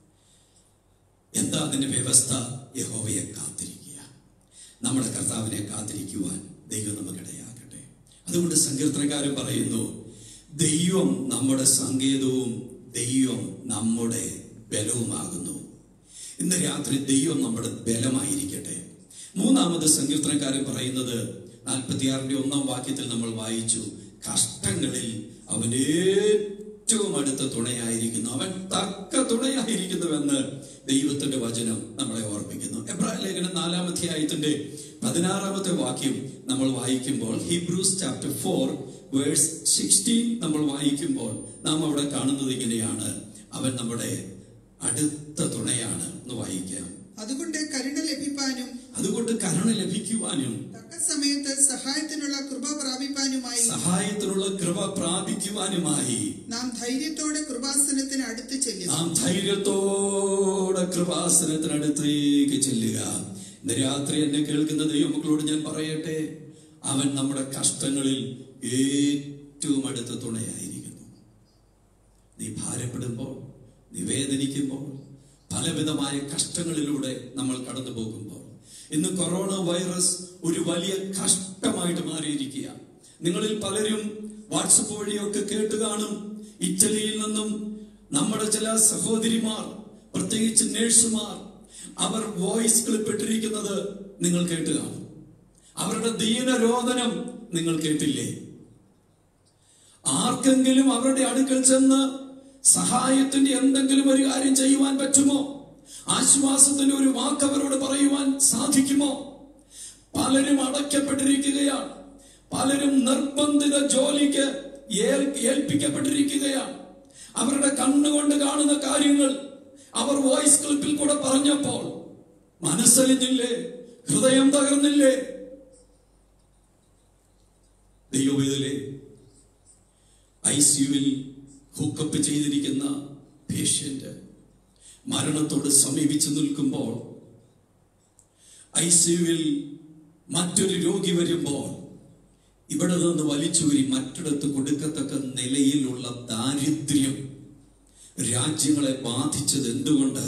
എന്താ അതിന്റെ വ്യവസ്ഥ യഹോവയെ കാത്തിരിക്കുക നമ്മുടെ കർത്താവിനെ കാത്തിരിക്കുവാൻ ദൈവം നമുക്കിടയാക്കട്ടെ അതുകൊണ്ട് സങ്കീർത്തനക്കാരൻ പറയുന്നു ദൈവം നമ്മുടെ സങ്കേതവും ദൈവം നമ്മുടെ ബലവുമാകുന്നു ഇന്ന് രാത്രി ദൈവം നമ്മുടെ ബലമായിരിക്കട്ടെ മൂന്നാമത് സങ്കീർത്തനക്കാരൻ പറയുന്നത് നാൽപ്പത്തിയാറിന്റെ ഒന്നാം വാക്യത്തിൽ നമ്മൾ വായിച്ചു കഷ്ടങ്ങളിൽ അവൻ ഏറ്റവും അടുത്ത തുണയായിരിക്കുന്നു അവൻ തക്ക തുണയായിരിക്കുന്നുവെന്ന് ദൈവത്തിന്റെ വചനം നമ്മളെ ഓർപ്പിക്കുന്നു എബ്രാഹിം ലേഖനം നാലാം അധ്യായത്തിന്റെ പതിനാറാമത്തെ വാക്യം നമ്മൾ വായിക്കുമ്പോൾ Hebrews chapter four verse sixteen നമ്മൾ വായിക്കുമ്പോൾ നാം അവിടെ കാണുന്നത് ഇങ്ങനെയാണ് അവൻ നമ്മുടെ അടുത്ത തുണയാണ് എന്ന് വായിക്കാം അതുകൊണ്ട് കരുണ ലഭിപ്പാനും അതുകൊണ്ട് കരുണ ലഭിക്കുവാനും തക്ക സമയത്ത് സഹായത്തിനുള്ള കൃപ പ്രാപിപ്പാനുമായി സഹായത്തിനുള്ള കൃപ പ്രാപിക്കുവാനുമായി നാം ധൈര്യത്തോടെ കൃപാസനത്തിന് അടുത്ത് ചെല്ലുന്നു നാം ധൈര്യത്തോടെ കൃപാസനത്തിനടുത്തേക്ക് ചെല്ലുക ഇന്ന് രാത്രി എന്നെ കേൾക്കുന്ന ദൈവമക്കളോട് ഞാൻ പറയട്ടെ അവൻ നമ്മുടെ കഷ്ടങ്ങളിൽ ഏറ്റവും അടുത്ത തുണയായിരിക്കുന്നു നീ ഭാരപ്പെടുമ്പോൾ നീ വേദനിക്കുമ്പോൾ പലവിധമായ കഷ്ടങ്ങളിലൂടെ നമ്മൾ കടന്നു പോകുമ്പോൾ ഇന്ന് കൊറോണ വൈറസ് ഒരു വലിയ കഷ്ടമായിട്ട് മാറിയിരിക്കുക നിങ്ങളിൽ പലരും വാട്സപ്പ് വഴിയൊക്കെ കേട്ട് കാണും ഇറ്റലിയിൽ നിന്നും നമ്മുടെ ചില സഹോദരിമാർ പ്രത്യേകിച്ച് നേഴ്സുമാർ അവർ വോയിസ് ക്ലിപ്പ് ഇട്ടിരിക്കുന്നത് നിങ്ങൾ കേട്ട് കാണും അവരുടെ ദീനരോധനം നിങ്ങൾ കേട്ടില്ലേ ആർക്കെങ്കിലും അവരുടെ അടുക്കൽ ചെന്ന് സഹായത്തിന്റെ എന്തെങ്കിലും ഒരു കാര്യം ചെയ്യുവാൻ പറ്റുമോ ആശ്വാസത്തിന്റെ ഒരു വാക്ക് അവരോട് പറയുവാൻ സാധിക്കുമോ പലരും അടയ്ക്കപ്പെട്ടിരിക്കുകയാണ് പലരും നിർബന്ധിത ജോലിക്ക് ഏൽ- ഏൽപ്പിക്കപ്പെട്ടിരിക്കുകയാണ് അവരുടെ കണ്ണുകൊണ്ട് കാണുന്ന കാര്യങ്ങൾ അവർ വോയിസ് ക്ലിപ്പിൽ കൂടെ പറഞ്ഞപ്പോൾ മനസ്സലിഞ്ഞില്ലേ ഹൃദയം തകർന്നില്ലേ ദൈവവേദലേ ഐ സിയുവിൽ ഹുക്കപ്പ് ചെയ്തിരിക്കുന്ന പേഷ്യന്റ് മരണത്തോട് സമീപിച്ചു നിൽക്കുമ്പോൾ ഐ സിയുവിൽ മറ്റൊരു രോഗി വരുമ്പോൾ ഇവിടെ നിന്ന് വലിച്ചൂരി മറ്റിടത്ത് കൊടുക്കത്തക്ക നിലയിലുള്ള ദാരിദ്ര്യം രാജ്യങ്ങളെ ബാധിച്ചത് എന്തുകൊണ്ട്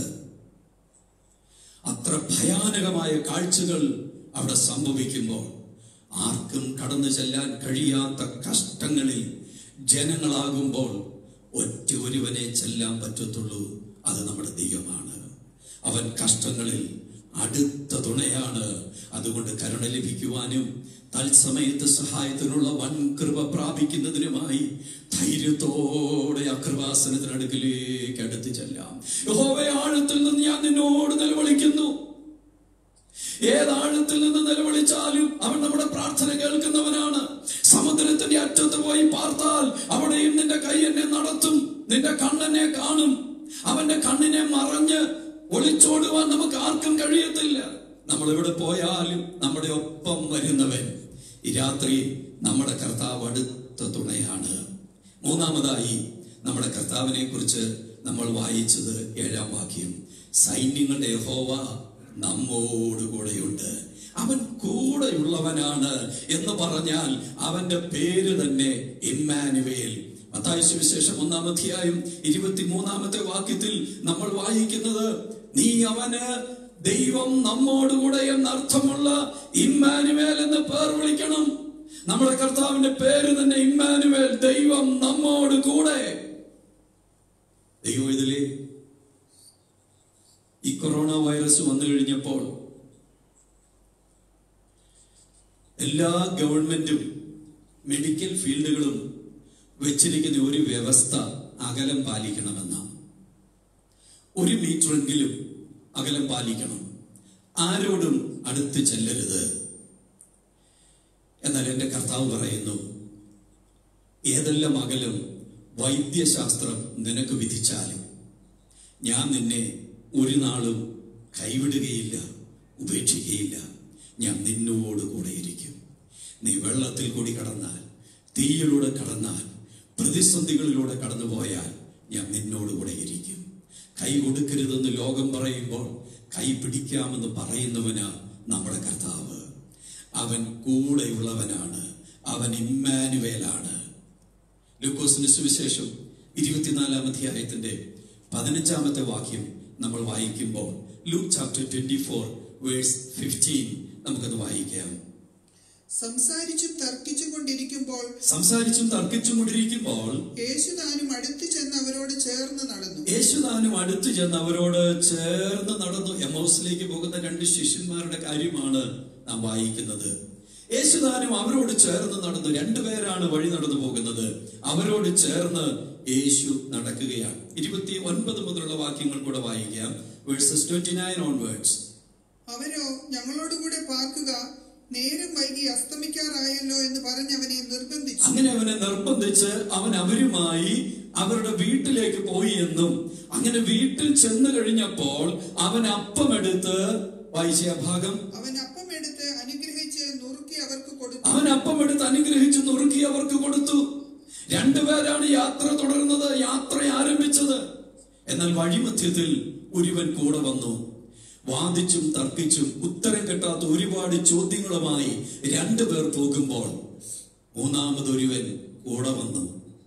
അത്ര ഭയാനകമായ കാഴ്ചകൾ അവിടെ സംഭവിക്കുമ്പോൾ ആർക്കും കടന്നു ചെല്ലാൻ കഴിയാത്ത കഷ്ടങ്ങളിൽ ജനങ്ങളാകുമ്പോൾ ഒറ്റ ഒരുവനെ ചെല്ലാൻ പറ്റത്തുള്ളൂ അത് നമ്മുടെ ദൈവമാണ് അവൻ കഷ്ടങ്ങളിൽ അടുത്ത തുണയാണ് അതുകൊണ്ട് കരുണ ലഭിക്കുവാനും തത്സമയത്ത് സഹായത്തിനുള്ള വൻ കൃപ പ്രാപിക്കുന്നതിനുമായി ധൈര്യത്തോടെ ആ കൃപാസനത്തിനടുക്കിലേക്ക് അടുത്ത് ചെല്ലാം യഹോവേ ആഴത്തിൽ നിന്ന് ഞാൻ നിന്നോട് നിലവിളിക്കുന്നു ഏതാഴത്തിൽ നിന്ന് നിലവിളിച്ചാലും അവൻ നമ്മുടെ പ്രാർത്ഥന കേൾക്കുന്നവനാണ് സമുദ്രത്തിന്റെ അറ്റത്ത് പോയി പാർത്താൽ അവിടെയും നിന്റെ കൈ എന്നെ നടത്തും നിന്റെ കണ്ണെന്നെ കാണും അവന്റെ കണ്ണിനെ മറഞ്ഞ് ഒളിച്ചോടുവാൻ നമുക്ക് ആർക്കും കഴിയത്തില്ല നമ്മൾ എവിടെ പോയാലും നമ്മുടെ ഒപ്പം വരുന്നവൻ ഈ രാത്രി നമ്മുടെ കർത്താവ് അടുത്ത തുണയാണ് മൂന്നാമതായി നമ്മുടെ കർത്താവിനെ കുറിച്ച് നമ്മൾ വായിച്ചത് ഏഴാം വാക്യം സൈന്യങ്ങളുടെ യഹോവ നമ്മോടുകൂടെയുണ്ട് അവൻ കൂടെയുള്ളവനാണ് എന്ന് പറഞ്ഞാൽ അവന്റെ പേര് തന്നെ ഇമ്മാനുവേൽ മത്തായി സുവിശേഷം ഒന്നാം അധ്യായം ഇരുപത്തിമൂന്നാമത്തെ വാക്യത്തിൽ നമ്മൾ വായിക്കുന്നത് നീ അവന് ദൈവം നമ്മോടുകൂടെ എന്നർത്ഥമുള്ള ഇമ്മാനുവേൽ എന്ന് പേർ വിളിക്കണം നമ്മുടെ കർത്താവിന്റെ പേര് തന്നെ ഇമ്മാനുവേൽ ദൈവം നമ്മോട് കൂടെ ദൈവം ഇതിലെ ഈ കൊറോണ വൈറസ് വന്നു കഴിഞ്ഞപ്പോൾ എല്ലാ ഗവൺമെന്റും മെഡിക്കൽ ഫീൽഡുകളും വെച്ചിരിക്കുന്ന ഒരു വ്യവസ്ഥ അകലം പാലിക്കണമെന്നാണ് ഒരു മീറ്ററെങ്കിലും അകലം പാലിക്കണം ആരോടും അടുത്ത് ചെല്ലരുത് എന്നാൽ എൻ്റെ കർത്താവ് പറയുന്നു ഏതെല്ലാം അകലം വൈദ്യശാസ്ത്രം നിനക്ക് വിധിച്ചാലും ഞാൻ നിന്നെ ഒരു നാളും കൈവിടുകയില്ല ഉപേക്ഷിക്കുകയില്ല ഞാൻ നിന്നോട് കൂടെ ഇരിക്കും നീ വെള്ളത്തിൽ കൂടി കടന്നാൽ തീയിലൂടെ കടന്നാൽ പ്രതിസന്ധികളിലൂടെ കടന്നുപോയാൽ ഞാൻ നിന്നോട് കൂടെ ഇരിക്കും കൈ കൊടുക്കരുതെന്ന് ലോകം പറയുമ്പോൾ കൈ പിടിക്കാമെന്ന് പറയുന്നവനാ നമ്മുടെ കർത്താവ് അവൻ കൂടെയുള്ളവനാണ് അവൻ ഇമ്മാനുവേലാണ് ലൂക്കോസിന്റെ സുവിശേഷം ഇരുപത്തിനാലാം അധ്യായത്തിന്റെ പതിനഞ്ചാമത്തെ വാക്യം നമ്മൾ വായിക്കുമ്പോൾ Luke chapter twenty four verse fifteen നമുക്കത് വായിക്കാം സംസാരിച്ചും തർക്കിച്ചും കൊണ്ടിരിക്കുമ്പോൾ സംസാരിച്ചും തർക്കിച്ചും കൊണ്ടിരിക്കുമ്പോൾ യേശു താനും അടുത്തു ചെന്ന് അവരോട് ചേർന്ന് നടന്നു യേശുദാനും അടുത്തു ചെന്ന് അവരോട് ചേർന്ന് നടന്നു എമോസിലേക്ക് പോകുന്ന രണ്ട് ശിഷ്യന്മാരുടെ കാര്യമാണ് നാം വായിക്കുന്നത് യേശുദാനും അവരോട് ചേർന്ന് നടന്നു രണ്ടുപേരാണ് വഴി നടന്നു പോകുന്നത് അവരോട് ചേർന്ന് യേശു നടക്കുകയാണ് ഇരുപത്തി ഒൻപത് മുതലുള്ള വാക്യങ്ങൾ കൂടെ വായിക്കാം വേഴ്സസ് ട്വന്റി നയൻ ഓൺവേർഡ്സ് അവരോ ഞങ്ങളോടുകൂടെ പാർക്കുക നേരം വൈകി അസ്തമിക്കാറായല്ലോ എന്ന് പറഞ്ഞവനെ നിർബന്ധിച്ചു അങ്ങനെ അവനെ നിർബന്ധിച്ച് അവൻ അവരുമായി അവരുടെ വീട്ടിലേക്ക് പോയി എന്നും അങ്ങനെ വീട്ടിൽ ചെന്ന് കഴിഞ്ഞപ്പോൾ അവൻ അപ്പമെടുത്ത് വായിച്ച ആ ഭാഗം അവൻ അപ്പം എടുത്ത് അനുഗ്രഹിച്ച് നുറുക്കി അവർക്ക് കൊടുത്തു അവൻ അപ്പമെടുത്ത് അനുഗ്രഹിച്ചു നുറുക്കി അവർക്ക് കൊടുത്തു രണ്ടുപേരാണ് യാത്ര തുടർന്നത് യാത്ര ആരംഭിച്ചത് എന്നാൽ വഴിമധ്യത്തിൽ ഒരുവൻ കൂടെ വന്നു വാദിച്ചും തർക്കിച്ചും ഉത്തരം കിട്ടാത്ത ഒരുപാട് ചോദ്യങ്ങളുമായി രണ്ടുപേർ പോകുമ്പോൾ മൂന്നാമതൊരുവൻ കൂടെ വന്നു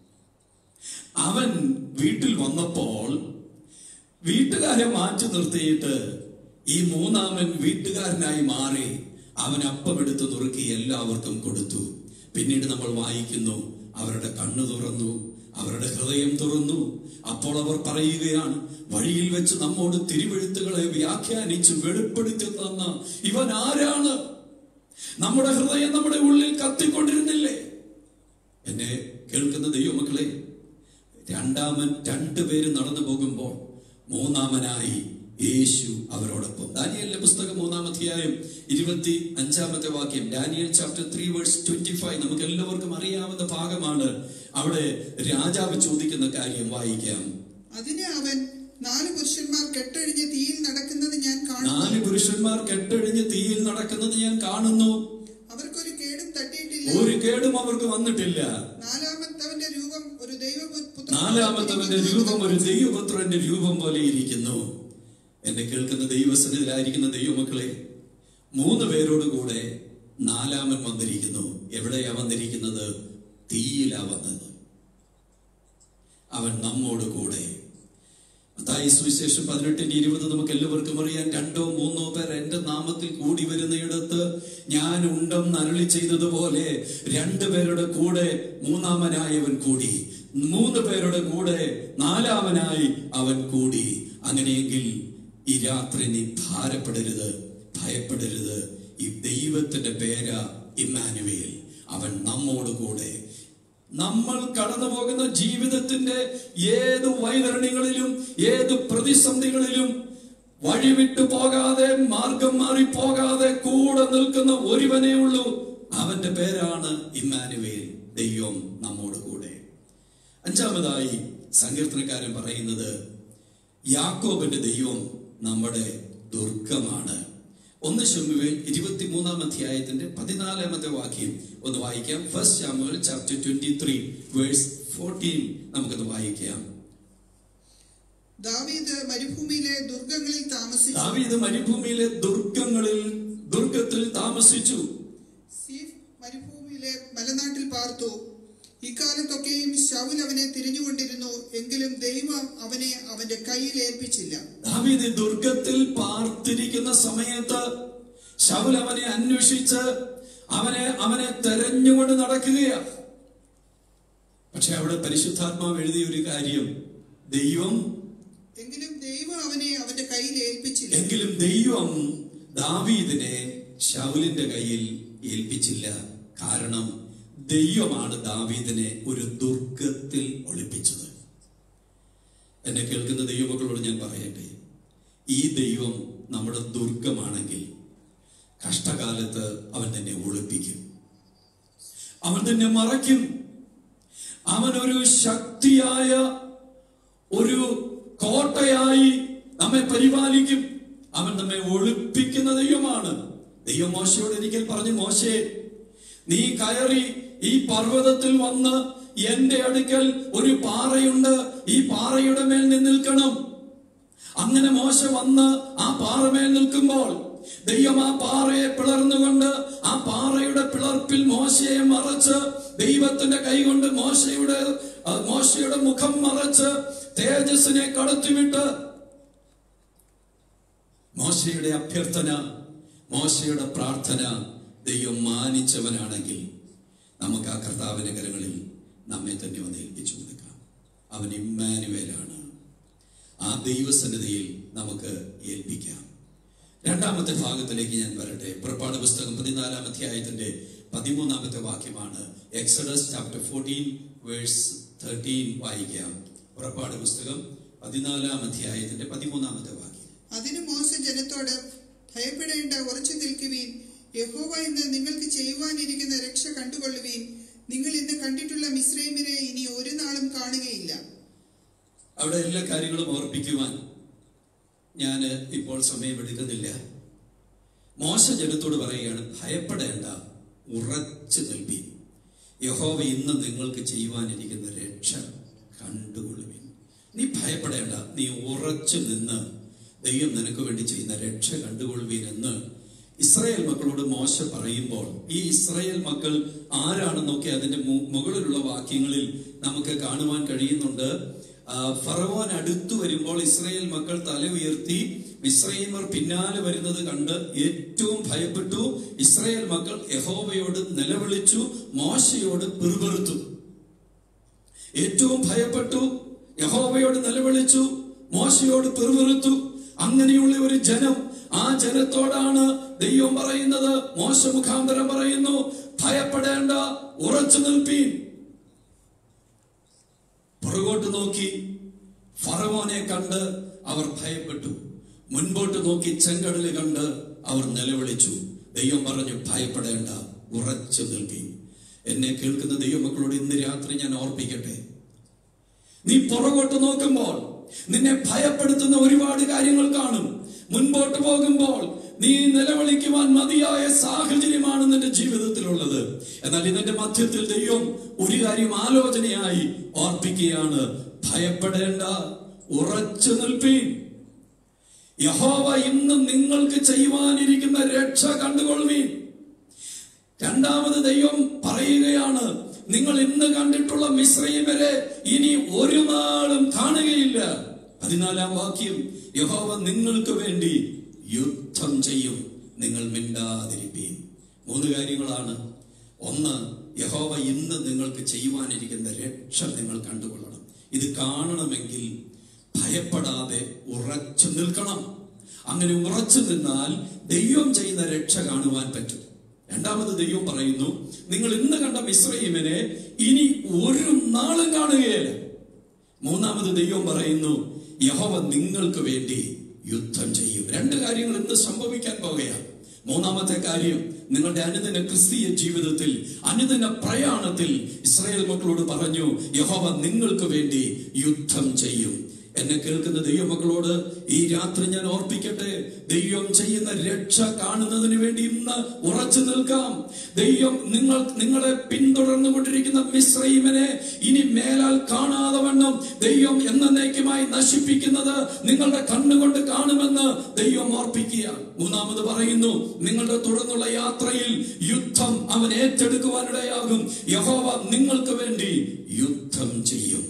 അവൻ വീട്ടിൽ വന്നപ്പോൾ വീട്ടുകാരെ മാറ്റി നിർത്തിയിട്ട് ഈ മൂന്നാമൻ വീട്ടുകാരനായി മാറി അവൻ അപ്പമെടുത്ത് നുറുക്കി എല്ലാവർക്കും കൊടുത്തു പിന്നീട് നമ്മൾ വായിക്കുന്നു അവരുടെ കണ്ണു തുറന്നു അവരുടെ ഹൃദയം തുറന്നു അപ്പോൾ അവർ പറയുകയാണ് വഴിയിൽ വെച്ച് നമ്മോട് തിരുവെഴുത്തുകളെ വ്യാഖ്യാനിച്ച് വെളിപ്പെടുത്തി തന്ന ഇവൻ ആരാണ് നമ്മുടെ ഹൃദയം നമ്മുടെ ഉള്ളിൽ കത്തിക്കൊണ്ടിരുന്നില്ലേ എന്നെ കേൾക്കുന്ന ദൈവമക്കളെ രണ്ടാമൻ രണ്ട് രണ്ടുപേരും നടന്നു പോകുമ്പോൾ മൂന്നാമനായി യേശു അവരോടൊപ്പം ദാനിയലിന്റെ പുസ്തകം മൂന്നാം അധ്യായം ഇരുപത്തി അഞ്ചാമത്തെ വാക്യം Daniel chapter three verse twenty five നമുക്ക് എല്ലാവർക്കും അറിയാവുന്ന ഭാഗമാണ് അവിടെ രാജാവ് ചോദിക്കുന്ന കാര്യം വായിക്കാം അതിന് അവൻ നാല് പുരുഷന്മാർ കെട്ടഴിഞ്ഞ് തീയിൽ നടക്കുന്നത് ഞാൻ കാണുന്നു നാല് പുരുഷന്മാർ കെട്ടഴിഞ്ഞ് തീയിൽ നടക്കുന്നത് ഞാൻ കാണുന്നു അവർക്കൊരു കേടും തട്ടിയിട്ടില്ല ഒരു കേടും അവർക്ക് വന്നിട്ടില്ല നാലാമത്തവന്റെ രൂപം ഒരു ദൈവപുത്ര നാലാമത്തവന്റെ രൂപം ഒരു ദൈവപുത്രന്റെ രൂപം പോലെ ഇരിക്കുന്നു എന്നെ കേൾക്കുന്ന ദൈവസന്നിധിയിലായിരിക്കുന്ന ദൈവമക്കളെ മൂന്ന് പേരോട് കൂടെ നാലാമൻ വന്നിരിക്കുന്നു എവിടെയാ വന്നിരിക്കുന്നത് തീയിലാ വന്നത് അവൻ നമ്മോട് കൂടെ മത്തായി സുവിശേഷം പതിനെട്ടിന്റെ ഇരുപത് നമുക്ക് എല്ലാവർക്കും അറിയാം രണ്ടോ മൂന്നോ പേർ എന്റെ നാമത്തിൽ കൂടി വരുന്നയിടത്ത് ഞാൻ ഉണ്ടെന്ന് അരളി ചെയ്തതുപോലെ രണ്ടുപേരുടെ കൂടെ മൂന്നാമനായവൻ കൂടി മൂന്ന് പേരുടെ കൂടെ നാലാമനായി അവൻ കൂടി അങ്ങനെയെങ്കിൽ ഈ രാത്രി നീ ഭാരപ്പെടരുത് ഭയപ്പെടരുത് ഈ ദൈവത്തിന്റെ പേര ഇമ്മാനുവേൽ അവൻ നമ്മോട് കൂടെ നമ്മൾ കടന്നു പോകുന്ന ജീവിതത്തിന്റെ ഏത് വൈതരണികളിലും ഏത് പ്രതിസന്ധികളിലും വഴിവിട്ടു പോകാതെ മാർഗം മാറി പോകാതെ കൂടെ നിൽക്കുന്ന ഒരുവനേ ഉള്ളൂ അവന്റെ പേരാണ് ഇമ്മാനുവേൽ ദൈവം നമ്മോട് കൂടെ അഞ്ചാമതായി സങ്കീർത്തനക്കാരൻ പറയുന്നത് യാക്കോബിന്റെ ദൈവം നമ്മുടെ ദുർഗമാണ് ഒന്ന് ശമുവേൽ ഇരുപത്തിമൂന്നാം അധ്യായത്തിന്റെ പതിനാലാമത്തെ വാക്യം ഒന്ന് വായിക്കാം first Samuel chapter twenty three verse fourteen നമുക്കൊന്ന് വായിക്കാം ദാവീദ് മരുഭൂമിയിലെ ദുർഗങ്ങളിൽ താമസിച്ചു ദാവീദ് മരുഭൂമിയിലെ ദുർഗങ്ങളിൽ ദുർഗത്തിൽ താമസിച്ചു സീഫ് മരുഭൂമിയിലെ മലനാട്ടിൽ പാർത്തു ഇക്കാലത്തൊക്കെയും ശൗൽ അവനെ തിരിഞ്ഞുകൊണ്ടിരുന്നു എങ്കിലും ദൈവം അവനെ അവന്റെ കയ്യിൽ ഏൽപ്പിച്ചില്ല ദാവീദ് ദുർഗത്തിൽ പാർത്തിരിക്കുന്ന സമയത്ത് ശൗൽ അവനെ അന്വേഷിച്ച് അവനെ അവനെ തെരഞ്ഞുകൊണ്ട് നടക്കുകയാ പക്ഷെ അവിടെ പരിശുദ്ധാത്മാവ് എഴുതിയ ഒരു കാര്യം ദൈവം എങ്കിലും ദൈവം അവനെ അവന്റെ കയ്യിൽ ഏൽപ്പിച്ചില്ല എങ്കിലും ദൈവം ദാവീദിനെ ശൗലിന്റെ കയ്യിൽ ഏൽപ്പിച്ചില്ല കാരണം ദൈവമാണ് ദാവീദിനെ ഒരു ദുർഗത്തിൽ ഒളിപ്പിച്ചത് എന്നെ കേൾക്കുന്ന ദൈവമക്കളോട് ഞാൻ പറയട്ടെ ഈ ദൈവം നമ്മുടെ ദുർഗമാണെങ്കിൽ കഷ്ടകാലത്ത് അവൻ തന്നെ ഒളിപ്പിക്കും അവൻ തന്നെ മറയ്ക്കും അവൻ ഒരു ശക്തിയായ ഒരു കോട്ടയായി നമ്മെ പരിപാലിക്കും അവൻ നമ്മെ ഒളിപ്പിക്കുന്ന ദൈവമാണ് ദൈവം മോശയോട് ഒരിക്കൽ പറഞ്ഞു മോശേ നീ കയറി ഈ പർവ്വതത്തിൽ വന്ന് എന്റെ അടുക്കൽ ഒരു പാറയുണ്ട് ഈ പാറയുടെ മേൽ നീ നിൽക്കണം അങ്ങനെ മോശ വന്ന് ആ പാറമേൽ നിൽക്കുമ്പോൾ ദൈവം ആ പാറയെ പിളർന്നുകൊണ്ട് ആ പാറയുടെ പിളർപ്പിൽ മോശയെ മറച്ച് ദൈവത്തിന്റെ കൈകൊണ്ട് മോശയുടെ ആ, മോശയുടെ മുഖം മറച്ച് തേജസ്സിനെ കടത്തിവിട്ട് മോശയുടെ അഭ്യർത്ഥന മോശയുടെ പ്രാർത്ഥന ദൈവം മാനിച്ചവനാണെങ്കിൽ നമുക്ക് ആ കർത്താവിന്റെ കരങ്ങളിൽ നമ്മെ തന്നെ ഒന്ന് ഏൽപ്പിച്ചു കൊടുക്കാം അവൻ ഇമ്മാനുവേലാണ് ആ ദൈവസന്നിധിയിൽ നമുക്ക് ഏൽപ്പിക്കാം രണ്ടാമത്തെ ഭാഗത്തിലേക്ക് ഞാൻ വരട്ടെ പുറപ്പാട് പുസ്തകം പതിനാലാം അധ്യായത്തിന്റെ പതിമൂന്നാമത്തെ വാക്യമാണ് Exodus chapter fourteen verse thirteen വായിക്കാം പുറപ്പാട് പുസ്തകം പതിനാലാം അധ്യായത്തിന്റെ പതിമൂന്നാമത്തെ വാക്യം അതിന് മോശ ജനത്തോട് ഭയപ്പെടേണ്ട ഉറച്ചു നിൽക്കുവീൻ യഹോവ ഇന്ന് നിങ്ങൾക്ക് ചെയ്യുവാനിരിക്കുന്ന രക്ഷ കണ്ടുകൊള്ളുവീൻ നിങ്ങൾ ഇന്ന് കണ്ടിട്ടുള്ള മിശ്രൈമിനെ ഇനി ഒരു നാളും കാണുകയില്ല അവിടെ എല്ലാ കാര്യങ്ങളും ഓർപ്പിക്കുവാൻ ഞാൻ ഇപ്പോൾ സമയമെടുക്കുന്നില്ല മോശ ജനത്തോട് പറയുകയാണ് ഭയപ്പെടേണ്ട ഉറച്ചു നിൽപ്പീൻ യഹോവ ഇന്ന് നിങ്ങൾക്ക് ചെയ്യുവാനിരിക്കുന്ന രക്ഷ കണ്ടുകൊള്ളുവിൻ നീ ഭയപ്പെടേണ്ട നീ ഉറച്ചു നിന്ന് ദൈവം നിനക്ക് വേണ്ടി ചെയ്യുന്ന രക്ഷ കണ്ടുകൊള്ളുവീൻ എന്ന് ഇസ്രായേൽ മക്കളോട് മോശ പറയുമ്പോൾ ഈ ഇസ്രായേൽ മക്കൾ ആരാണെന്നൊക്കെ അതിന്റെ മു- മുകളിലുള്ള വാക്യങ്ങളിൽ നമുക്ക് കാണുവാൻ കഴിയുന്നുണ്ട് ആ, ഫറവോൻ അടുത്തു വരുമ്പോൾ ഇസ്രായേൽ മക്കൾ തല ഉയർത്തി ഇസ്രായേൽമർ പിന്നാലെ വരുന്നത് കണ്ട് ഏറ്റവും ഭയപ്പെട്ടു ഇസ്രായേൽ മക്കൾ യഹോവയോട് നിലവിളിച്ചു മോശയോട് പിറുപിറുത്തു ഏറ്റവും ഭയപ്പെട്ടു യഹോവയോട് നിലവിളിച്ചു മോശയോട് പിറുപിറുത്തു അങ്ങനെയുള്ള ഒരു ജനം ആ ജനത്തോടാണ് ദൈവം പറയുന്നത് മോശ മുഖാന്തരം പറയുന്നു ഭയപ്പെടേണ്ട ഉറച്ചു നിൽപ്പീൻ പുറകോട്ട് നോക്കി ഫറവോനെ കണ്ട് അവർ ഭയപ്പെട്ടു മുൻപോട്ട് നോക്കി ചെങ്കടല് കണ്ട് അവർ നിലവിളിച്ചു ദൈവം പറഞ്ഞു ഭയപ്പെടേണ്ട ഉറച്ചു നിൽക്കി എന്നെ കേൾക്കുന്ന ദൈവമക്കളോട് ഇന്ന് രാത്രി ഞാൻ ഓർപ്പിക്കട്ടെ നീ പുറകോട്ട് നോക്കുമ്പോൾ നിന്നെ ഭയപ്പെടുത്തുന്ന ഒരുപാട് കാര്യങ്ങൾ കാണും മുൻപോട്ട് പോകുമ്പോൾ നീ നിലവിളിക്കുവാൻ മതിയായ സാഹചര്യമാണ് നിന്റെ ജീവിതത്തിലുള്ളത് എന്നാൽ ഇതിന്റെ മധ്യത്തിൽ ദൈവം ഒരു കാര്യം ആലോചനയായി ഓർപ്പിക്കുകയാണ് ഭയപ്പെടേണ്ട ഉറച്ചു നിൽപ്പീൻ യഹോവ ഇന്ന് നിങ്ങൾക്ക് ചെയ്യുവാനിരിക്കുന്ന രക്ഷ കണ്ടുകൊള്ളുവീൻ രണ്ടാമത് ദൈവം പറയുകയാണ് നിങ്ങൾ ഇന്ന് കണ്ടിട്ടുള്ള മിശ്രൈമരെ ഇനി ഒരു നാളും കാണുകയില്ല പതിനാലാം വാക്യം യഹോവ നിങ്ങൾക്ക് വേണ്ടി യുദ്ധം ചെയ്യും നിങ്ങൾ മിണ്ടാതിരിപ്പീൻ മൂന്ന് കാര്യങ്ങളാണ് ഒന്ന് യഹോവ ഇന്ന് നിങ്ങൾക്ക് ചെയ്യുവാനിരിക്കുന്ന രക്ഷ നിങ്ങൾ കണ്ടുകൊള്ളണം ഇത് കാണണമെങ്കിൽ ഭയപ്പെടാതെ ഉറച്ചു നിൽക്കണം അങ്ങനെ ഉറച്ചു നിന്നാൽ ദൈവം ചെയ്യുന്ന രക്ഷ കാണുവാൻ പറ്റും രണ്ടാമത് ദൈവം പറയുന്നു നിങ്ങൾ ഇന്ന് കണ്ട മിശ്രൈമിനെ ഇനി ഒരു നാളും കാണുകയില്ല മൂന്നാമത് ദൈവം പറയുന്നു യഹോവ നിങ്ങൾക്ക് വേണ്ടി യുദ്ധം ചെയ്യും രണ്ട് കാര്യങ്ങൾ ഇന്ന് സംഭവിക്കാൻ പോകുകയാണ് മൂന്നാമത്തെ കാര്യം നിങ്ങളുടെ അനുദിന ക്രിസ്തീയ ജീവിതത്തിൽ അനുദിന പ്രയാണത്തിൽ ഇസ്രായേൽ മക്കളോട് പറഞ്ഞു യഹോവ നിങ്ങൾക്ക് വേണ്ടി യുദ്ധം ചെയ്യും എന്നെ കേൾക്കുന്ന ദൈവമക്കളോട് ഈ രാത്രി ഞാൻ ഓർപ്പിക്കട്ടെ ദൈവം ചെയ്യുന്ന രക്ഷ കാണുന്നതിന് വേണ്ടി ഇന്ന് ഉറച്ചു നിൽക്കാം ദൈവം നിങ്ങൾ നിങ്ങളെ പിന്തുടർന്നു കൊണ്ടിരിക്കുന്ന മിശ്രൈമനെ ഇനി മേലാൽ കാണാതെ വണ്ണം ദൈവം എന്നേക്കുമായി നശിപ്പിക്കുന്നത് നിങ്ങളുടെ കണ്ണുകൊണ്ട് കാണുമെന്ന് ദൈവം ഓർപ്പിക്കുക മൂന്നാമത് പറയുന്നു നിങ്ങളുടെ തുടർന്നുള്ള യാത്രയിൽ യുദ്ധം അവൻ ഏറ്റെടുക്കുവാനിടയാകും യഹോവ നിങ്ങൾക്ക് വേണ്ടി യുദ്ധം ചെയ്യും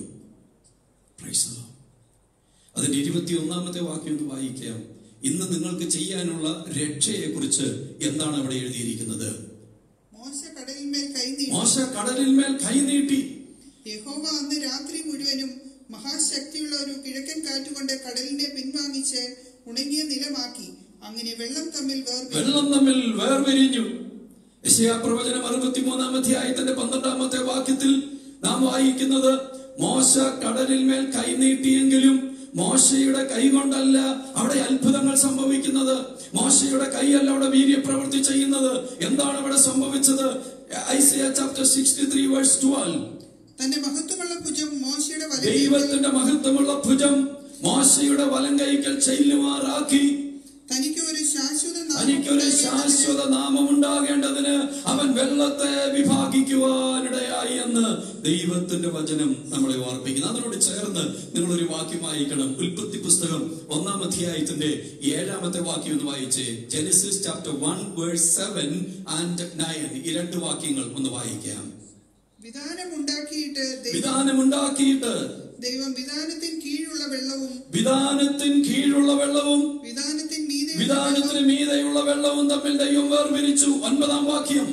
Praise the Lord. അതിന്റെ ഇരുപത്തി ഒന്നാമത്തെ വാക്യം ഒന്ന് വായിക്കാം ഇന്ന് നിങ്ങൾക്ക് ചെയ്യാനുള്ള രക്ഷയെ കുറിച്ച് എന്താണ് അവിടെ എഴുതിയിരിക്കുന്നത് മോശ കടലിന്മേൽ കൈനീട്ടി മോശ കടലിന്മേൽ കൈനീട്ടി യഹോവ അന്ന് രാത്രി മുഴുവനും മഹാശക്തിയുള്ള ഒരു കിഴക്കൻ കാറ്റുകൊണ്ട് കടലിനെ പിൻവാങ്ങിച്ച് ഉണങ്ങിയ നിലമാക്കി അങ്ങനെ വെള്ളം തമ്മിൽ വേർപിരിഞ്ഞു വെള്ളം തമ്മിൽ വേർപിരിഞ്ഞു യശയാ പ്രവചനം അറുപത്തിമൂന്നാം അധ്യായത്തിന്റെ പന്ത്രണ്ടാമത്തെ വാക്യത്തിൽ നാം വായിക്കുന്നത് മോശ കടലിന്മേൽ കൈനീട്ടിയെങ്കിലും മോശയുടെ കൈ കൊണ്ടല്ല അവിടെ അത്ഭുതങ്ങൾ സംഭവിക്കുന്നത് മോശയുടെ കൈയല്ല അവിടെ വീര്യപ്രവൃത്തി ചെയ്യുന്നത് എന്താണ് അവിടെ സംഭവിച്ചത് Isaiah chapter sixty three verse twelve തന്റെ മഹത്വമുള്ള ഭുജം മോശയുടെ വലയിൽ ദൈവത്തിന്റെ മഹത്വമുള്ള ഭുജം മോശയുടെ വലം കൈക്കൽ ചെല്ലുമാറാക്കി തനിക്ക് ഒരു ശാശ്വത നാമം തനിക്കൊരു ഉണ്ടാകേണ്ടതിന് ശാശ്വത നാമം ഉണ്ടാകേണ്ടതിന് അവൻ വെള്ളത്തെ വിഭാഗിക്കുവാനിടയായി എന്ന് ദൈവത്തിന്റെ വചനം നമ്മളെ ഓർപ്പിക്കുന്നു അതിനോട് ചേർന്ന് നിങ്ങളൊരു വാക്യം വായിക്കണം ഉൽപ്പത്തി പുസ്തകം ഒന്നാം അധ്യായത്തിന്റെ ഏഴാമത്തെ വാക്യം ഒന്ന് വായിച്ചേ Genesis chapter one verse seven and nine ഈ രണ്ട് വാക്യങ്ങൾ ഒന്ന് വായിക്കാം വിധാനമുണ്ടാക്കിയിട്ട് ദൈവം വിധാനമുണ്ടാക്കിയിട്ട് ദൈവം വിധാനത്തിൻ കീഴുള്ള വെള്ളവും വിധാനത്തിന് കീഴുള്ള വെള്ളവും വിധാനത്തിൻ മീതെ വിധാനത്തിന് മീതെയുള്ള വെള്ളവും തമ്മിൽ ദൈവം വേർപിരിച്ചു ഒൻപതാം വാക്യം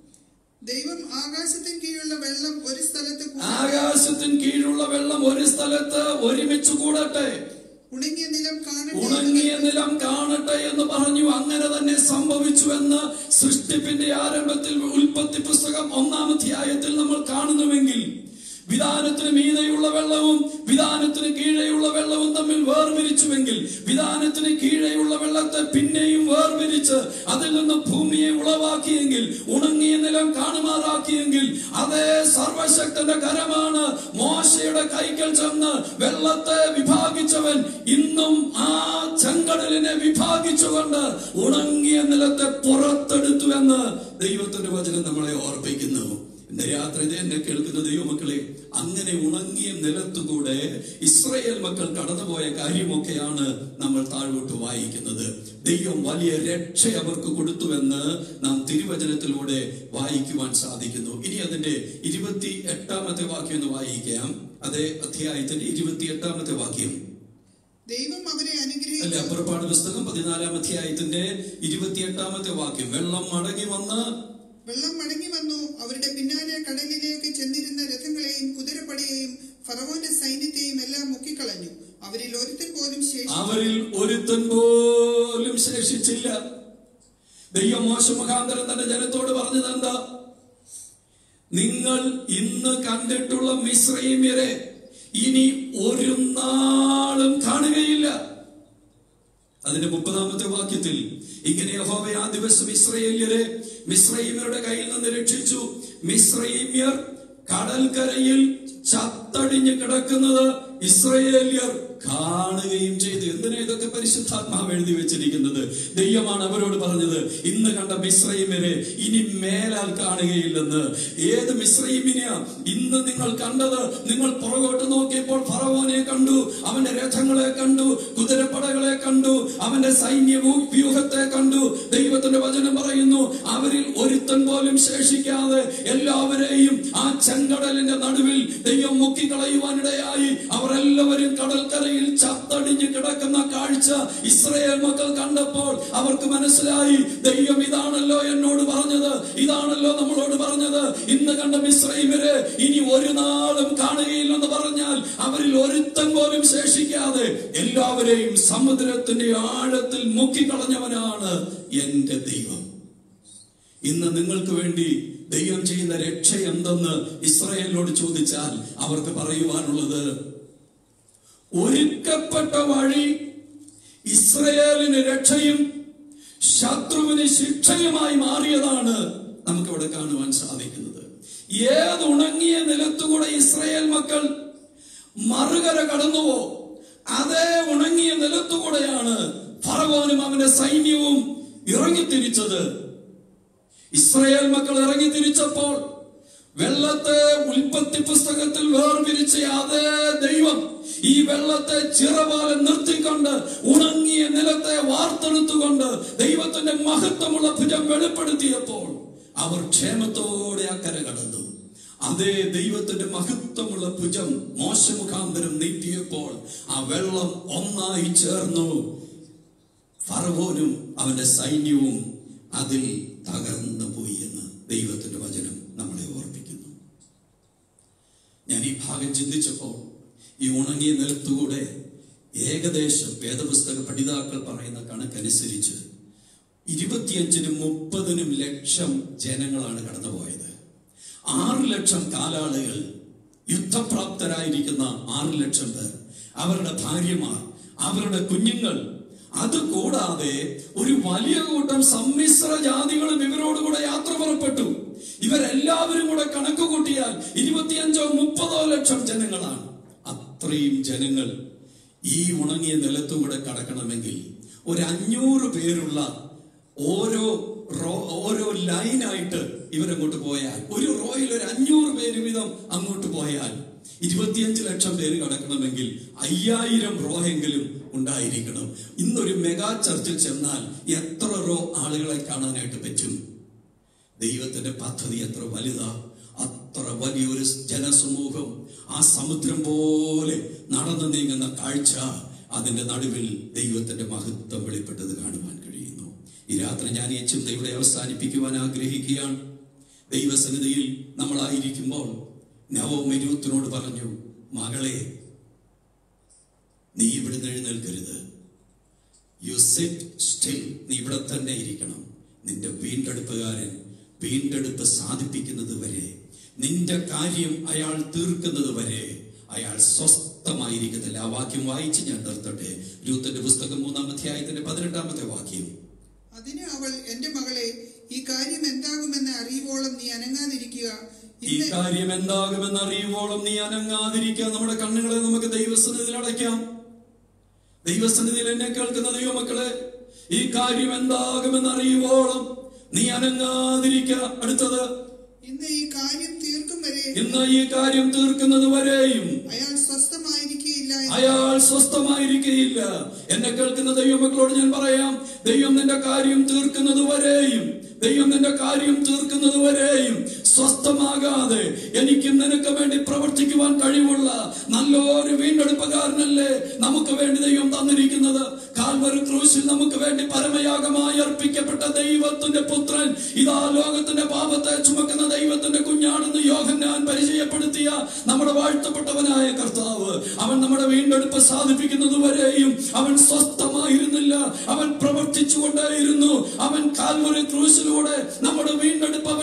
ദൈവം ആകാശത്തിൻ കീഴുള്ള വെള്ളം ഒരു സ്ഥലത്ത് കൂട്ടി ആകാശത്തിന് കീഴുള്ള വെള്ളം ഒരു സ്ഥലത്ത് ഒരുമിച്ച് കൂടട്ടെ ഉണങ്ങിയ നിലം ഉണങ്ങിയ കാണട്ടെ നിലം കാണട്ടെ എന്ന് പറഞ്ഞു അങ്ങനെ തന്നെ സംഭവിച്ചു എന്ന് സൃഷ്ടിപ്പിന്റെ ആരംഭത്തിൽ ഉൽപ്പത്തി പുസ്തകം ഒന്നാം അധ്യായത്തിൽ നമ്മൾ കാണുന്നുവെങ്കിൽ വിധാനത്തിന് മീതെയുള്ള വെള്ളവും വിധാനത്തിന് കീഴെയുള്ള വെള്ളവും തമ്മിൽ വേർപിരിച്ചുവെങ്കിൽ വിധാനത്തിന് കീഴെയുള്ള വെള്ളത്തെ പിന്നെയും വേർപിരിച്ച് അതിൽ നിന്ന് ഭൂമിയെ ഉളവാക്കിയെങ്കിൽ ഉണങ്ങിയ നിലം കാണുമാറാക്കിയെങ്കിൽ അതേ സർവശക്തന്റെ കരമാണ് മോശയുടെ കൈക്കൽ ചെന്ന് വെള്ളത്തെ വിഭാഗിച്ചവൻ ഇന്നും ആ ചെങ്കടലിനെ വിഭാഗിച്ചുകൊണ്ട് ഉണങ്ങിയ നിലത്തെ പുറത്തെടുത്തു എന്ന് ദൈവത്തിന്റെ വചനം നമ്മളെ ഓർപ്പിക്കുന്നു ഇന്ന് രാത്രി ഇത് എന്നെ കേൾക്കുന്ന ദൈവമക്കളെ അങ്ങനെ ഉണങ്ങിയ നിലത്തുകൂടെ ഇസ്രയേൽ മക്കൾ കടന്നുപോയ കാര്യമൊക്കെയാണ് നമ്മൾ താഴോട്ട് വായിക്കുന്നത് ദൈവം വലിയ രക്ഷ അവർക്ക് കൊടുത്തുവെന്ന് നാം തിരുവചനത്തിലൂടെ വായിക്കുവാൻ സാധിക്കുന്നു ഇനി അതിന്റെ ഇരുപത്തി എട്ടാമത്തെ വാക്യം ഒന്ന് വായിക്കാം അതേ അധ്യായത്തിന്റെ ഇരുപത്തി എട്ടാമത്തെ വാക്യം ദൈവം അവരെ അല്ല അനുഗ്രഹിച്ചു പുറപ്പാട് പുസ്തകം പതിനാലാം അധ്യായത്തിന്റെ ഇരുപത്തിയെട്ടാമത്തെ വാക്യം വെള്ളം മടങ്ങി വന്ന് വെള്ളം മടങ്ങി വന്നു അവരുടെ പിന്നാലെ കടലിലേക്ക് ചെന്നിരുന്ന രഥങ്ങളെയും കുതിരപ്പടയെയും ഫറവോന്റെ സൈന്യത്തെയും എല്ലാം മുക്കിക്കളഞ്ഞു അവരിൽ ഒരുത്തൻ പോലും ശേഷി അവരിൽ ഒരുത്തൻ പോലും ശേഷിച്ചില്ല ദൈവം മോശ മുഖാന്തരം തന്റെ ജനത്തോട് പറഞ്ഞത് എന്താ നിങ്ങൾ ഇന്ന് കണ്ടിട്ടുള്ള മിശ്രൈമ്യരെ ഇനി ഒരു നാളും കാണുകയില്ല അതിന്റെ മുപ്പതാമത്തെ വാക്യത്തിൽ ഇങ്ങനെ യഹോവ ആ ദിവസം ഇസ്രയേല്യരെ മിശ്രൈമ്യരുടെ കയ്യിൽ നിന്ന് രക്ഷിച്ചു മിശ്രൈമ്യർ കടൽക്കരയിൽ ചത്തടിഞ്ഞ് കിടക്കുന്നത് ഇസ്രയേല്യർ കാണുകയും ചെയ്തു എന്തിനാ ഇതൊക്കെ പരിശുദ്ധാത്മാവ് എഴുതി വെച്ചിരിക്കുന്നത് ദൈവമാണ് അവരോട് പറഞ്ഞത് ഇന്ന് കണ്ട മിശ്രൈമിനെ ഇനി മേലാൽ കാണുകയില്ലെന്ന് ഏത് മിശ്രൈമിനെയാ ഇന്ന് നിങ്ങൾ കണ്ടത് നിങ്ങൾ പുറകോട്ട് നോക്കിയപ്പോൾ ഫറവോനെ കണ്ടു അവന്റെ രഥങ്ങളെ കണ്ടു കുതിരപ്പടകളെ കണ്ടു അവന്റെ സൈന്യ വ്യൂഹ- വ്യൂഹത്തെ കണ്ടു ദൈവത്തിന്റെ വചനം പറയുന്നു അവരിൽ ഒരുത്തൻ പോലും ശേഷിക്കാതെ എല്ലാവരെയും ആ ചെങ്കടലിന്റെ നടുവിൽ ദൈവം മുക്കിക്കളയുവാനിടയായി അവർ എല്ലാവരും കടൽക്കരയിൽ ചത്തടിഞ്ഞ് കിടക്കുന്ന കാഴ്ച ഇസ്രയേൽ മക്കൾ കണ്ടപ്പോൾ അവർക്ക് മനസ്സിലായി ദൈവം ഇതാണല്ലോ എന്നോട് പറഞ്ഞത് ഇതാണല്ലോ നമ്മളോട് പറഞ്ഞത് ഇന്ന് കണ്ട മിശ്രൈമര് ഇനി ഒരു നാളും കാണുകയില്ലെന്ന് പറഞ്ഞാൽ അവരിൽ ഒരുത്തൻ പോലും ശേഷിക്കാതെ എല്ലാവരെയും സമുദ്രത്തിന്റെ ആഴത്തിൽ മുക്കിക്കളഞ്ഞവനാണ് എന്റെ ദൈവം ഇന്ന് നിങ്ങൾക്ക് വേണ്ടി ദൈവം ചെയ്യുന്ന രക്ഷ എന്തെന്ന് ഇസ്രായേലിനോട് ചോദിച്ചാൽ അവർക്ക് പറയുവാനുള്ളത് ഒരുക്കപ്പെട്ട വഴി ഇസ്രയേലിന് രക്ഷയും ശത്രുവിന് ശിക്ഷയുമായി മാറിയതാണ് നമുക്കിവിടെ കാണുവാൻ സാധിക്കുന്നത് ഏത് ഉണങ്ങിയ നിലത്തുകൂടെ ഇസ്രയേൽ മക്കൾ മറുകര കടന്നുവോ അതേ ഉണങ്ങിയ നിലത്തുകൂടെയാണ് ഫറവോനും അവന്റെ സൈന്യവും ഇറങ്ങിത്തിരിച്ചത് ഇസ്രയേൽ മക്കൾ ഇറങ്ങി തിരിച്ചപ്പോൾ വെള്ളത്തെ ഉൽപ്പത്തി പുസ്തകത്തിൽ വേർതിരിച്ച അതേ ദൈവം ഈ വെള്ളത്തെ ചിറപോലെ നിർത്തിക്കൊണ്ട് ഉണങ്ങിയ നിലത്തെ വാർത്തെടുത്തുകൊണ്ട് ദൈവത്തിന്റെ മഹത്വമുള്ള ഭുജം വെളിപ്പെടുത്തിയപ്പോൾ അവർ ക്ഷേമത്തോടെ അക്കരെ കടന്നു അതേ ദൈവത്തിന്റെ മഹത്വമുള്ള ഭുജം മോശമുഖാന്തരം നീട്ടിയപ്പോൾ ആ വെള്ളം ഒന്നായി ചേർന്നു ഫറവോനും അവന്റെ സൈന്യവും അതിൽ തകർന്നു പോയി എന്ന് ദൈവത്തിന്റെ വചനം നമ്മളെ ഓർപ്പിക്കുന്നു ഞാൻ ഈ ഭാഗം ചിന്തിച്ചപ്പോൾ ഈ ഉണങ്ങിയ നിലത്തുകൂടെ ഏകദേശം വേദപുസ്തക പഠിതാക്കൾ പറയുന്ന കണക്കനുസരിച്ച് ഇരുപത്തിയഞ്ചിനും മുപ്പതിനും ലക്ഷം ജനങ്ങളാണ് കടന്നുപോയത് ആറ് ലക്ഷം കാലാളുകൾ യുദ്ധപ്രാപ്തരായിരിക്കുന്ന ആറ് ലക്ഷം പേർ അവരുടെ ഭാര്യമാർ അവരുടെ കുഞ്ഞുങ്ങൾ അത് കൂടാതെ ഒരു വലിയ കൂട്ടം സമ്മിശ്ര ജാതികളും ഇവരോടുകൂടെ യാത്ര പുറപ്പെട്ടു ഇവരെല്ലാവരും കൂടെ കണക്ക് കൂട്ടിയാൽ ഇരുപത്തിയഞ്ചോ മുപ്പതോ ലക്ഷം ജനങ്ങളാണ് അത്രയും ജനങ്ങൾ ഈ ഉണങ്ങിയ നിലത്തുകൂടെ കടക്കണമെങ്കിൽ ഒരു അഞ്ഞൂറ് പേരുള്ള ഓരോ റോ ഓരോ ലൈനായിട്ട് ഇവരങ്ങോട്ട് പോയാൽ ഒരു റോയിൽ ഒരു അഞ്ഞൂറ് പേര് വീതം അങ്ങോട്ട് പോയാൽ ഇരുപത്തിയഞ്ച് ലക്ഷം പേര് കടക്കണമെങ്കിൽ അയ്യായിരം റോയെങ്കിലും ഉണ്ടായിരിക്കണം ഇന്നൊരു മെഗാ ചർച്ചിൽ ചെന്നാൽ എത്ര റോ ആളുകളെ കാണാനായിട്ട് പറ്റും ദൈവത്തിന്റെ പദ്ധതി എത്ര വലുതാ അത്ര വലിയൊരു ജനസമൂഹം ആ സമുദ്രം പോലെ നടന്നു നീങ്ങുന്ന കാഴ്ച അതിന്റെ നടുവിൽ ദൈവത്തിന്റെ മഹത്വം വെളിപ്പെട്ടത് കാണുവാൻ കഴിയുന്നു ഈ രാത്രി ഞാൻ ഈ ചിന്തയുടെ അവസാനിപ്പിക്കുവാൻ ആഗ്രഹിക്കുകയാണ് ദൈവസന്നിധിയിൽ നമ്മളായിരിക്കുമ്പോൾ നവോമരൂത്തിനോട് പറഞ്ഞു മകളെ നീ ഇവിടുന്ന് എഴുന്നേൽക്കരുത് യു സിറ്റ് സ്റ്റിൽ നീ ഇവിടെ തന്നെ ഇരിക്കണം നിന്റെ വീണ്ടെടുപ്പുകാരൻ വീണ്ടെടുപ്പ് സാധിപ്പിക്കുന്നത് വരെ നിന്റെ കാര്യം അയാൾ തീർക്കുന്നത് വരെ അയാൾ സ്വസ്ഥമായിരിക്കുന്നില്ല ആ വാക്യം വായിച്ച് ഞാൻ നിർത്തട്ടെ രൂത്തിന്റെ പുസ്തകം മൂന്നാം അധ്യായത്തിന്റെ പതിനെട്ടാമത്തെ വാക്യം അതിന് അവൾ എന്റെ മകളെ ഈ കാര്യം എന്താകുമെന്ന് അറിയുവോളം നീ അനങ്ങാതിരിക്കുക ഈ ഇന്ന് കാര്യം എന്താകുമെന്ന് അറിയുവോളം നീ അനങ്ങാതിരിക്കുക നമ്മുടെ കണ്ണുകളെ നമുക്ക് ദൈവസന്നിധിയിൽ അടയ്ക്കാം ദൈവസന്നിധിയിൽ എന്നെ കേൾക്കുന്ന ദൈവമക്കളെ ഈ കാര്യം എന്താകുമെന്ന് അറിയുവോളം നീ അനങ്ങാതിരിക്കുക അടുത്തത് ഇന്ന് ഈ കാര്യം തീർക്കും വരെ ഇന്ന് ഈ കാര്യം തീർക്കുന്നത് വരെയും അയാൾ സ്വസ്ഥമായിരിക്കുകയില്ല എന്ന് അയാൾ സ്വസ്ഥമായിരിക്കുകയില്ല എന്നെ കേൾക്കുന്ന ദൈവമക്കളോട് ഞാൻ പറയാം ദൈവം നിന്റെ കാര്യം തീർക്കുന്നത് വരെയും ദൈവം നിന്റെ കാര്യം തീർക്കുന്നത് വരെയും സ്വസ്ഥമാകാതെ എനിക്കും നിനക്ക് വേണ്ടി പ്രവർത്തിക്കുവാൻ കഴിവുള്ള നല്ലൊരു വീണ്ടെടുപ്പുകാരനല്ലേ നമുക്ക് വേണ്ടി ദൈവം തന്നിരിക്കുന്നത് കാൽവരി ക്രൂശിൽ നമുക്ക് വേണ്ടി പരമയാഗമായി അർപ്പിക്കപ്പെട്ട ദൈവത്തിന്റെ പുത്രൻ ഇതാ ലോകത്തിന്റെ പാപത്തെ ചുമക്കുന്ന ദൈവത്തിന്റെ കുഞ്ഞാണെന്ന് യോഹന്നാൻ പരിചയപ്പെടുത്തിയ നമ്മുടെ വാഴ്ത്തപ്പെട്ടവനായ കർത്താവ് അവൻ നമ്മുടെ വീണ്ടെടുപ്പ് സാധിപ്പിക്കുന്നത് വരെയും അവൻ സ്വസ്ഥമായിരുന്നില്ല അവൻ പ്രവർത്തിച്ചുകൊണ്ടേയിരുന്നു അവൻ കാൽവരി ക്രൂശിലൂടെ നമ്മുടെ വീണ്ടെടുപ്പ് അവൻ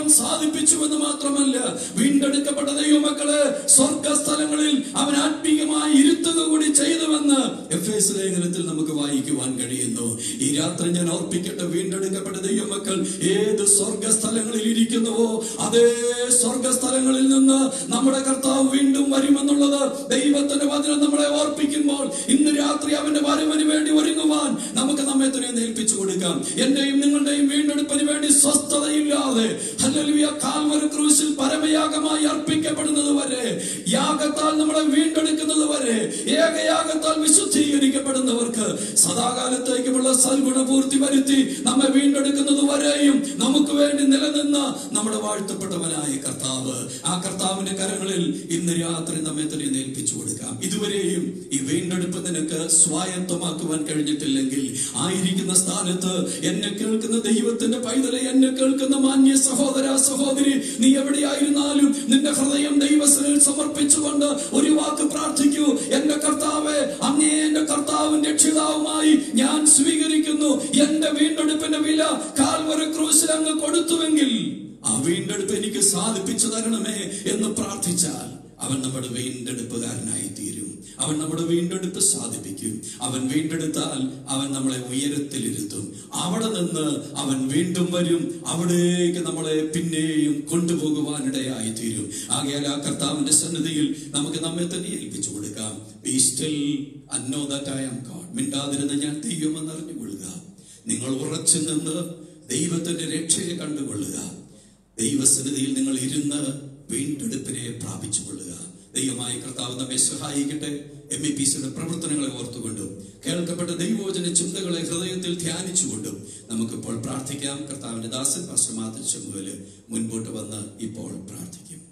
സാധിപ്പിച്ചു എന്ന് മാത്രമല്ല വീണ്ടെടുക്കപ്പെട്ട ദൈവമക്കളെ സ്വർഗസ്ഥലങ്ങളിൽ അവൻ ആത്മീയമായി ഇരുത്തുക കൂടി ചെയ്തുവെന്ന് എഫ് എസ് ലേഖനത്തിൽ നമുക്ക് വായിക്കുവാൻ കഴിയുന്നു ഈ രാത്രി ഞാൻ ഓർപ്പിക്കട്ടെ വീണ്ടെടുക്കപ്പെട്ട ദൈവമക്കൾ ഏത് സ്വർഗസ്ഥലങ്ങളിൽ ഇരിക്കുന്നുവോ അതേ സ്വർഗസ്ഥലങ്ങളിൽ നിന്ന് നമ്മുടെ കർത്താവ് വീണ്ടും വരുമെന്നുള്ളത് ദൈവത്തിന്റെ വചനം നമ്മളെ ഓർപ്പിക്കുമ്പോൾ ഇന്ന് രാത്രി അവന്റെ വരവിന് വേണ്ടി ഒരുങ്ങുവാൻ നമുക്ക് നമ്മെ തന്നെ ഏൽപ്പിച്ചു കൊടുക്കാം എന്റെയും നിങ്ങളുടെയും വീണ്ടെടുപ്പിന് വേണ്ടി സ്വസ്ഥതയില്ലാതെ ഹല്ലേലൂയ കാൽവരി ക്രൂശിൽ പരമയാഗമായി അർപ്പിക്കപ്പെടുന്നത് വരെ യാഗത്താൽ നമ്മളെ വീണ്ടെടുക്കുന്നത് വരെ ഏകയാഗത്താൽ വിശുദ്ധീകരിക്കപ്പെടുന്നവർക്ക് സദാകാലത്തേക്കുമുള്ള സൽഗുണപൂർത്തി വരുത്തി നമ്മെ വീണ്ടെടുക്കുന്നത് വരെയും നമുക്ക് വേണ്ടി നിലനിന്ന നമ്മുടെ വാഴ്ത്തപ്പെട്ടവനായ കർത്താവ് ആ കർത്താവിന്റെ കരങ്ങളിൽ ഇന്ന് രാത്രി നമ്മെ തന്നെ ഏൽപ്പിച്ചു കൊടുക്കാം ഇതുവരെയും ഈ വീണ്ടെടുപ്പ് നിനക്ക് സ്വായത്തമാക്കുവാൻ കഴിഞ്ഞിട്ടില്ലെങ്കിൽ ആയിരിക്കുന്ന സ്ഥാനത്ത് എന്നെ കേൾക്കുന്ന ദൈവത്തിന്റെ പൈതലെ എന്നെ കേൾക്കുന്ന മാന്യ സഹോദര സഹോദരി നീ എവിടെയായിരുന്നാലും നിന്റെ ഹൃദയം ദൈവസനിൽ സമർപ്പിച്ചുകൊണ്ട് ഒരു വാക്ക് പ്രാർത്ഥിക്കൂ എന്റെ കർത്താവെ അങ്ങേ എന്റെ കർത്താവും രക്ഷിതാവുമായി ഞാൻ സ്വീകരിക്കുന്നു എന്റെ വീണ്ടെടുപ്പിന്റെ വില കാൽവര ക്രൂശിൽ അങ്ങ് കൊടുത്തുവെങ്കിൽ ആ വീണ്ടെടുപ്പ് എനിക്ക് സാധിപ്പിച്ചു തരണമേ എന്ന് പ്രാർത്ഥിച്ചാൽ അവൻ നമ്മുടെ വീണ്ടെടുപ്പുകാരനായി തീരും അവൻ നമ്മുടെ വീണ്ടെടുപ്പ് സാധിപ്പിക്കും അവൻ വീണ്ടെടുത്താൽ അവൻ നമ്മളെ ഉയരത്തിലിരുത്തും അവിടെ നിന്ന് അവൻ വീണ്ടും വരും അവിടേക്ക് നമ്മളെ പിന്നെയും കൊണ്ടുപോകുവാനിടയായി തീരും ആകയാൽ ആ കർത്താവിന്റെ സന്നിധിയിൽ നമുക്ക് നമ്മെ തന്നെ ഏൽപ്പിച്ചു കൊടുക്കാം Be still and know that I am God. മിണ്ടാതിരുന്ന ഞാൻ ദൈവമെന്ന് അറിഞ്ഞുകൊള്ളുക നിങ്ങൾ ഉറച്ചു നിന്ന് ദൈവത്തിന്റെ രക്ഷയെ കണ്ടുകൊള്ളുക ദൈവസന്നിധിയിൽ നിങ്ങൾ ഇരുന്ന് വീണ്ടെടുപ്പിനെ പ്രാപിച്ചു കൊള്ളുക ദൈവമായ കർത്താവ് നമ്മെ സഹായിക്കട്ടെ എം ഇ പി സിയുടെ പ്രവർത്തനങ്ങളെ ഓർത്തുകൊണ്ടും കേൾക്കപ്പെട്ട ദൈവോചന ചിന്തകളെ ഹൃദയത്തിൽ ധ്യാനിച്ചുകൊണ്ടും നമുക്കിപ്പോൾ പ്രാർത്ഥിക്കാം കർത്താവിന്റെ ദാസൻ പാസ്റ്റർ ചെമ്മുവല് മുൻപോട്ട് വന്ന് ഇപ്പോൾ പ്രാർത്ഥിക്കും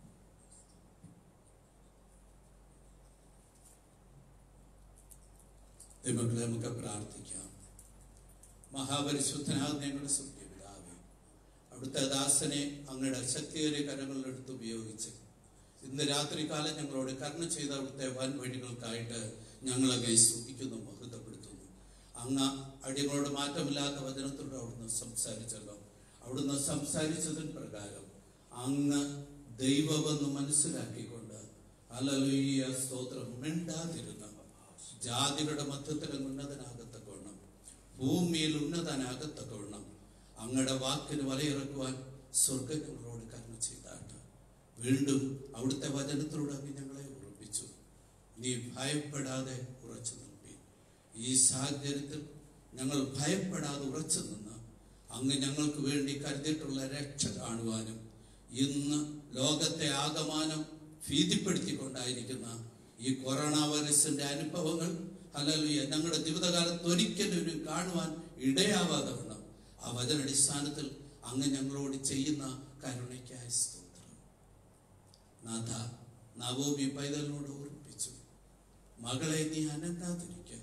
ദൈവങ്ങളെ നമുക്ക് പ്രാർത്ഥിക്കാം മഹാപരിശുദ്ധനാകുന്ന ഞങ്ങളുടെ സത്യപിതാവേ അവിടുത്തെ ദാസനെ അങ്ങയുടെ ശക്തിയേറിയ കരങ്ങളിലെടുത്ത് ഉപയോഗിച്ച് ഇന്ന് രാത്രി കാലം ഞങ്ങളോട് കരുണ ചെയ്ത അവിടുത്തെ വൻ വഴികൾക്കായിട്ട് ഞങ്ങളെ സ്തുതിക്കുന്നു മഹത്വപ്പെടുത്തുന്നു അങ്ങ് അടികളോട് മാറ്റമില്ലാത്ത വചനത്തോട് അവിടുന്ന് സംസാരിച്ചല്ലോ അവിടുന്ന് സംസാരിച്ചതിന് പ്രകാരം അങ്ങ് ദൈവമെന്ന് മനസ്സിലാക്കിക്കൊണ്ട് അലലുയ്യ സ്തോത്രം മിണ്ടാതിരുന്ന ജാതികളുടെ മധ്യത്തിൽ അങ്ങ് ഉന്നതനാകത്തക്കവണ്ണം ഭൂമിയിൽ ഉന്നതനാകത്തക്കവണ്ണം അങ്ങയുടെ വാക്കിന് വലയിറക്കുവാൻ സ്വർഗം ഞങ്ങളോട് കരുണ ചെയ്താട്ട് വീണ്ടും അവിടുത്തെ വചനത്തിലൂടെ അങ്ങ് ഞങ്ങളെ ഉറപ്പിച്ചു നീ ഭയപ്പെടാതെ ഉറച്ചു നിൽപ്പി ഈ സാഹചര്യത്തിൽ ഞങ്ങൾ ഭയപ്പെടാതെ ഉറച്ചു നിന്ന് അങ്ങ് ഞങ്ങൾക്ക് വേണ്ടി കരുതിയിട്ടുള്ള രക്ഷ കാണുവാനും ഇന്ന് ലോകത്തെ ആകമാനം ഭീതിപ്പെടുത്തിക്കൊണ്ടായിരിക്കുന്ന ഈ കൊറോണ വൈറസിന്റെ അനുഭവങ്ങൾ അല്ലെങ്കിൽ ഞങ്ങളുടെ ജീവിതകാലത്ത് ഒരിക്കലും ഒരു കാണുവാൻ ഇടയാവാതെ വണ്ണം ആ വചനടിസ്ഥാനത്തിൽ അങ്ങ് ഞങ്ങളോട് ചെയ്യുന്ന കരുണയ്ക്കായ സ്തോത്രം നാഥ നവോമി പൈതലിനോട് ഓർപ്പിച്ചു മകളെ നീ അനങ്ങാതിരിക്ക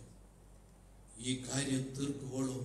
ഈ കാര്യം തീർക്കുവോളോ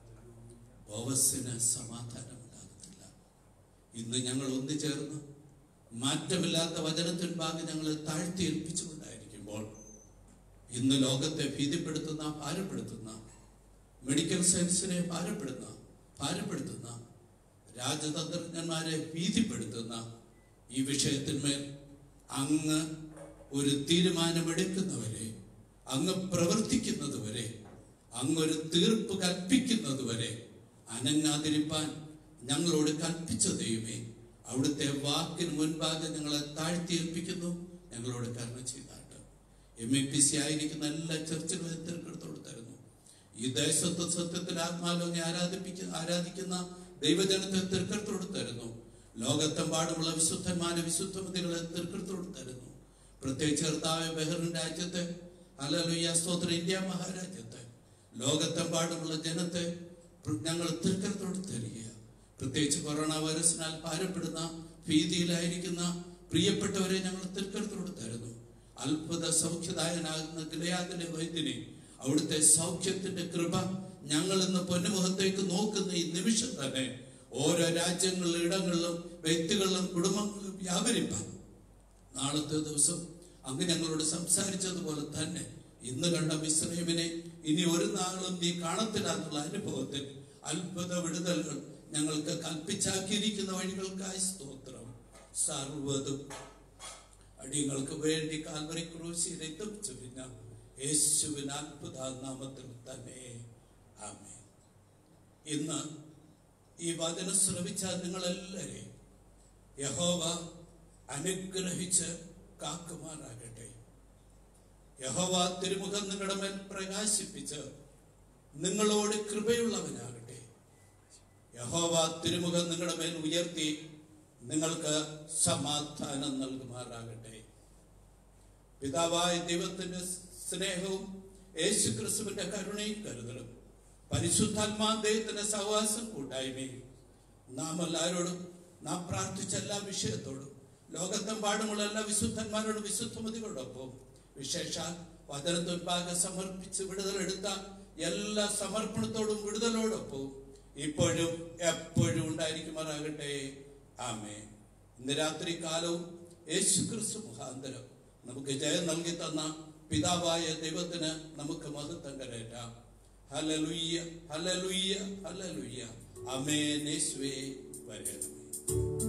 ബോവസിന് സമാധാനം ഉണ്ടാകത്തില്ല ഇന്ന് ഞങ്ങൾ ഒന്നുചേർന്ന് മാറ്റമില്ലാത്ത വചനത്തിൻ ഭാഗം ഞങ്ങളെ താഴ്ത്തി ഏൽപ്പിച്ചുകൊണ്ടായിരിക്കുമ്പോൾ ഇന്ന് ലോകത്തെ ഭീതിപ്പെടുത്തുന്ന ഭാരപ്പെടുത്തുന്ന മെഡിക്കൽ സയൻസിനെ ഭാരപ്പെടുന്ന ഭാരപ്പെടുത്തുന്ന രാജതന്ത്രജ്ഞന്മാരെ ഭീതിപ്പെടുത്തുന്ന ഈ വിഷയത്തിന്മേൽ അങ്ങ് ഒരു തീരുമാനമെടുക്കുന്നവരെ അങ്ങ് പ്രവർത്തിക്കുന്നത് വരെ അങ്ങ് ഒരു തീർപ്പ് കൽപ്പിക്കുന്നത് വരെ അനങ്ങാതിരിപ്പാൻ ഞങ്ങളോട് കൽപ്പിച്ച ദൈവമേ അവിടുത്തെ വാക്കിന് മുൻപാകെ ഞങ്ങളെ താഴ്ത്തിയേൽപ്പിക്കുന്നു ഞങ്ങളോട് കരുണ ചെയ്താട്ട് എം എ പി സി ആയിരിക്കുന്ന എല്ലാ ചർച്ചിലും തിരക്കെടുത്തോട് തരുന്നു ഈ ദേശത്ത് സത്യത്തിൽ ആത്മാലോകെ ആരാധിപ്പിക്കുന്ന ആരാധിക്കുന്ന ദൈവജനത്തെ തിരക്കെടുത്തോട് തരുന്നു ലോകത്തെമ്പാടുമുള്ള വിശുദ്ധന്മാരെ വിശുദ്ധമതികളെ തിരക്കെടുത്തോട് തരുന്നു പ്രത്യേകിച്ച് കർത്താവ് ബഹറിൻ രാജ്യത്തെ അലലുയ്യ സ്തോത്ര ഇന്ത്യ മഹാരാജ്യത്തെ ലോകത്തെമ്പാടുമുള്ള ജനത്തെ ഞങ്ങൾ തിരക്കെടുത്തോട് തരിക പ്രത്യേകിച്ച് കൊറോണ വൈറസിനാൽ ഭാരപ്പെടുന്ന ഭീതിയിലായിരിക്കുന്ന പ്രിയപ്പെട്ടവരെ ഞങ്ങൾ തിരക്കെടുത്തോട് തരുന്നു അത്ഭുത സൗഖ്യദായനാകുന്ന ഗിലയാദിലെ വൈദ്യനെ അവിടുത്തെ സൗഖ്യത്തിന്റെ കൃപ ഞങ്ങൾ ഇന്ന് പൊന്നുമുഖത്തേക്ക് നോക്കുന്ന ഈ നിമിഷം തന്നെ ഓരോ രാജ്യങ്ങളിലും ഇടങ്ങളിലും വ്യക്തികളിലും കുടുംബങ്ങളിലും വ്യാപരിപ്പാൻ നാളത്തെ ദിവസം അങ്ങ് ഞങ്ങളോട് സംസാരിച്ചതുപോലെ തന്നെ ഇന്ന് കണ്ട മിശ്രമിനെ ഇനി ഒരു നാളും നീ കാണത്തില്ല എന്നുള്ള അനുഭവത്തിൽ അത്ഭുത വിടുതലുകൾ ഞങ്ങൾക്ക് കൽപ്പിച്ചാക്കിയിരിക്കുന്ന വഴികൾക്കായി സ്തോത്രം സർവതും അടിയങ്ങൾക്ക് വേണ്ടി കാൽവരി ക്രൂശി രക്തം ചൊരിഞ്ഞ യേശുവിൻ അത്ഭുത നാമത്തിൽ തന്നെ ആമേ ഇന്ന് ഈ വചനം ശ്രമിച്ച നിങ്ങളെല്ലാരെയും യഹോവ അനുഗ്രഹിച്ച് കാക്കുമാറാകട്ടെ യഹോവ തിരുമുഖം നിങ്ങളുടെ മേൽ പ്രകാശിപ്പിച്ച് നിങ്ങളോട് കൃപയുള്ളവനാകട്ടെ യഹോവ തിരുമുഖം നിങ്ങളുടെ മേൽ ഉയർത്തി നിങ്ങൾക്ക് സമാധാനം നൽകുമാറാകട്ടെ പിതാവായ ദൈവത്തിന്റെ സ്നേഹവും യേശു ക്രിസ്തുവിന്റെ കരുണയും കരുതലും പരിശുദ്ധാത്മാ ദൈവത്തിന്റെ സഹവാസം കൂട്ടായ്മയും നാം എല്ലാവരോടും നാം പ്രാർത്ഥിച്ച എല്ലാ വിഷയത്തോടും ലോകത്തെമ്പാടുമുള്ള എല്ലാ വിശുദ്ധന്മാരോടും വിശുദ്ധമതികളോടൊപ്പം വിശേഷാൽ വചനത്തുൽപാകം സമർപ്പിച്ച് വിടുതലെടുത്ത എല്ലാ സമർപ്പണത്തോടും വിടുതലോടൊപ്പം ഇപ്പോഴും എപ്പോഴും ഉണ്ടായിരിക്കുമാറാകട്ടെ ആമേ ഇന്ന് രാത്രി കാലവും യേശു ക്രിസ്തു മുഖാന്തരം നമുക്ക് ജയം നൽകി തന്ന പിതാവായ ദൈവത്തിന് നമുക്ക് മഹത്വം കരേറ്റാം ഹലലുയ്യ ഹലലുയ്യ ഹലലുയ്യ അമേ യേശുവേ വരണമേ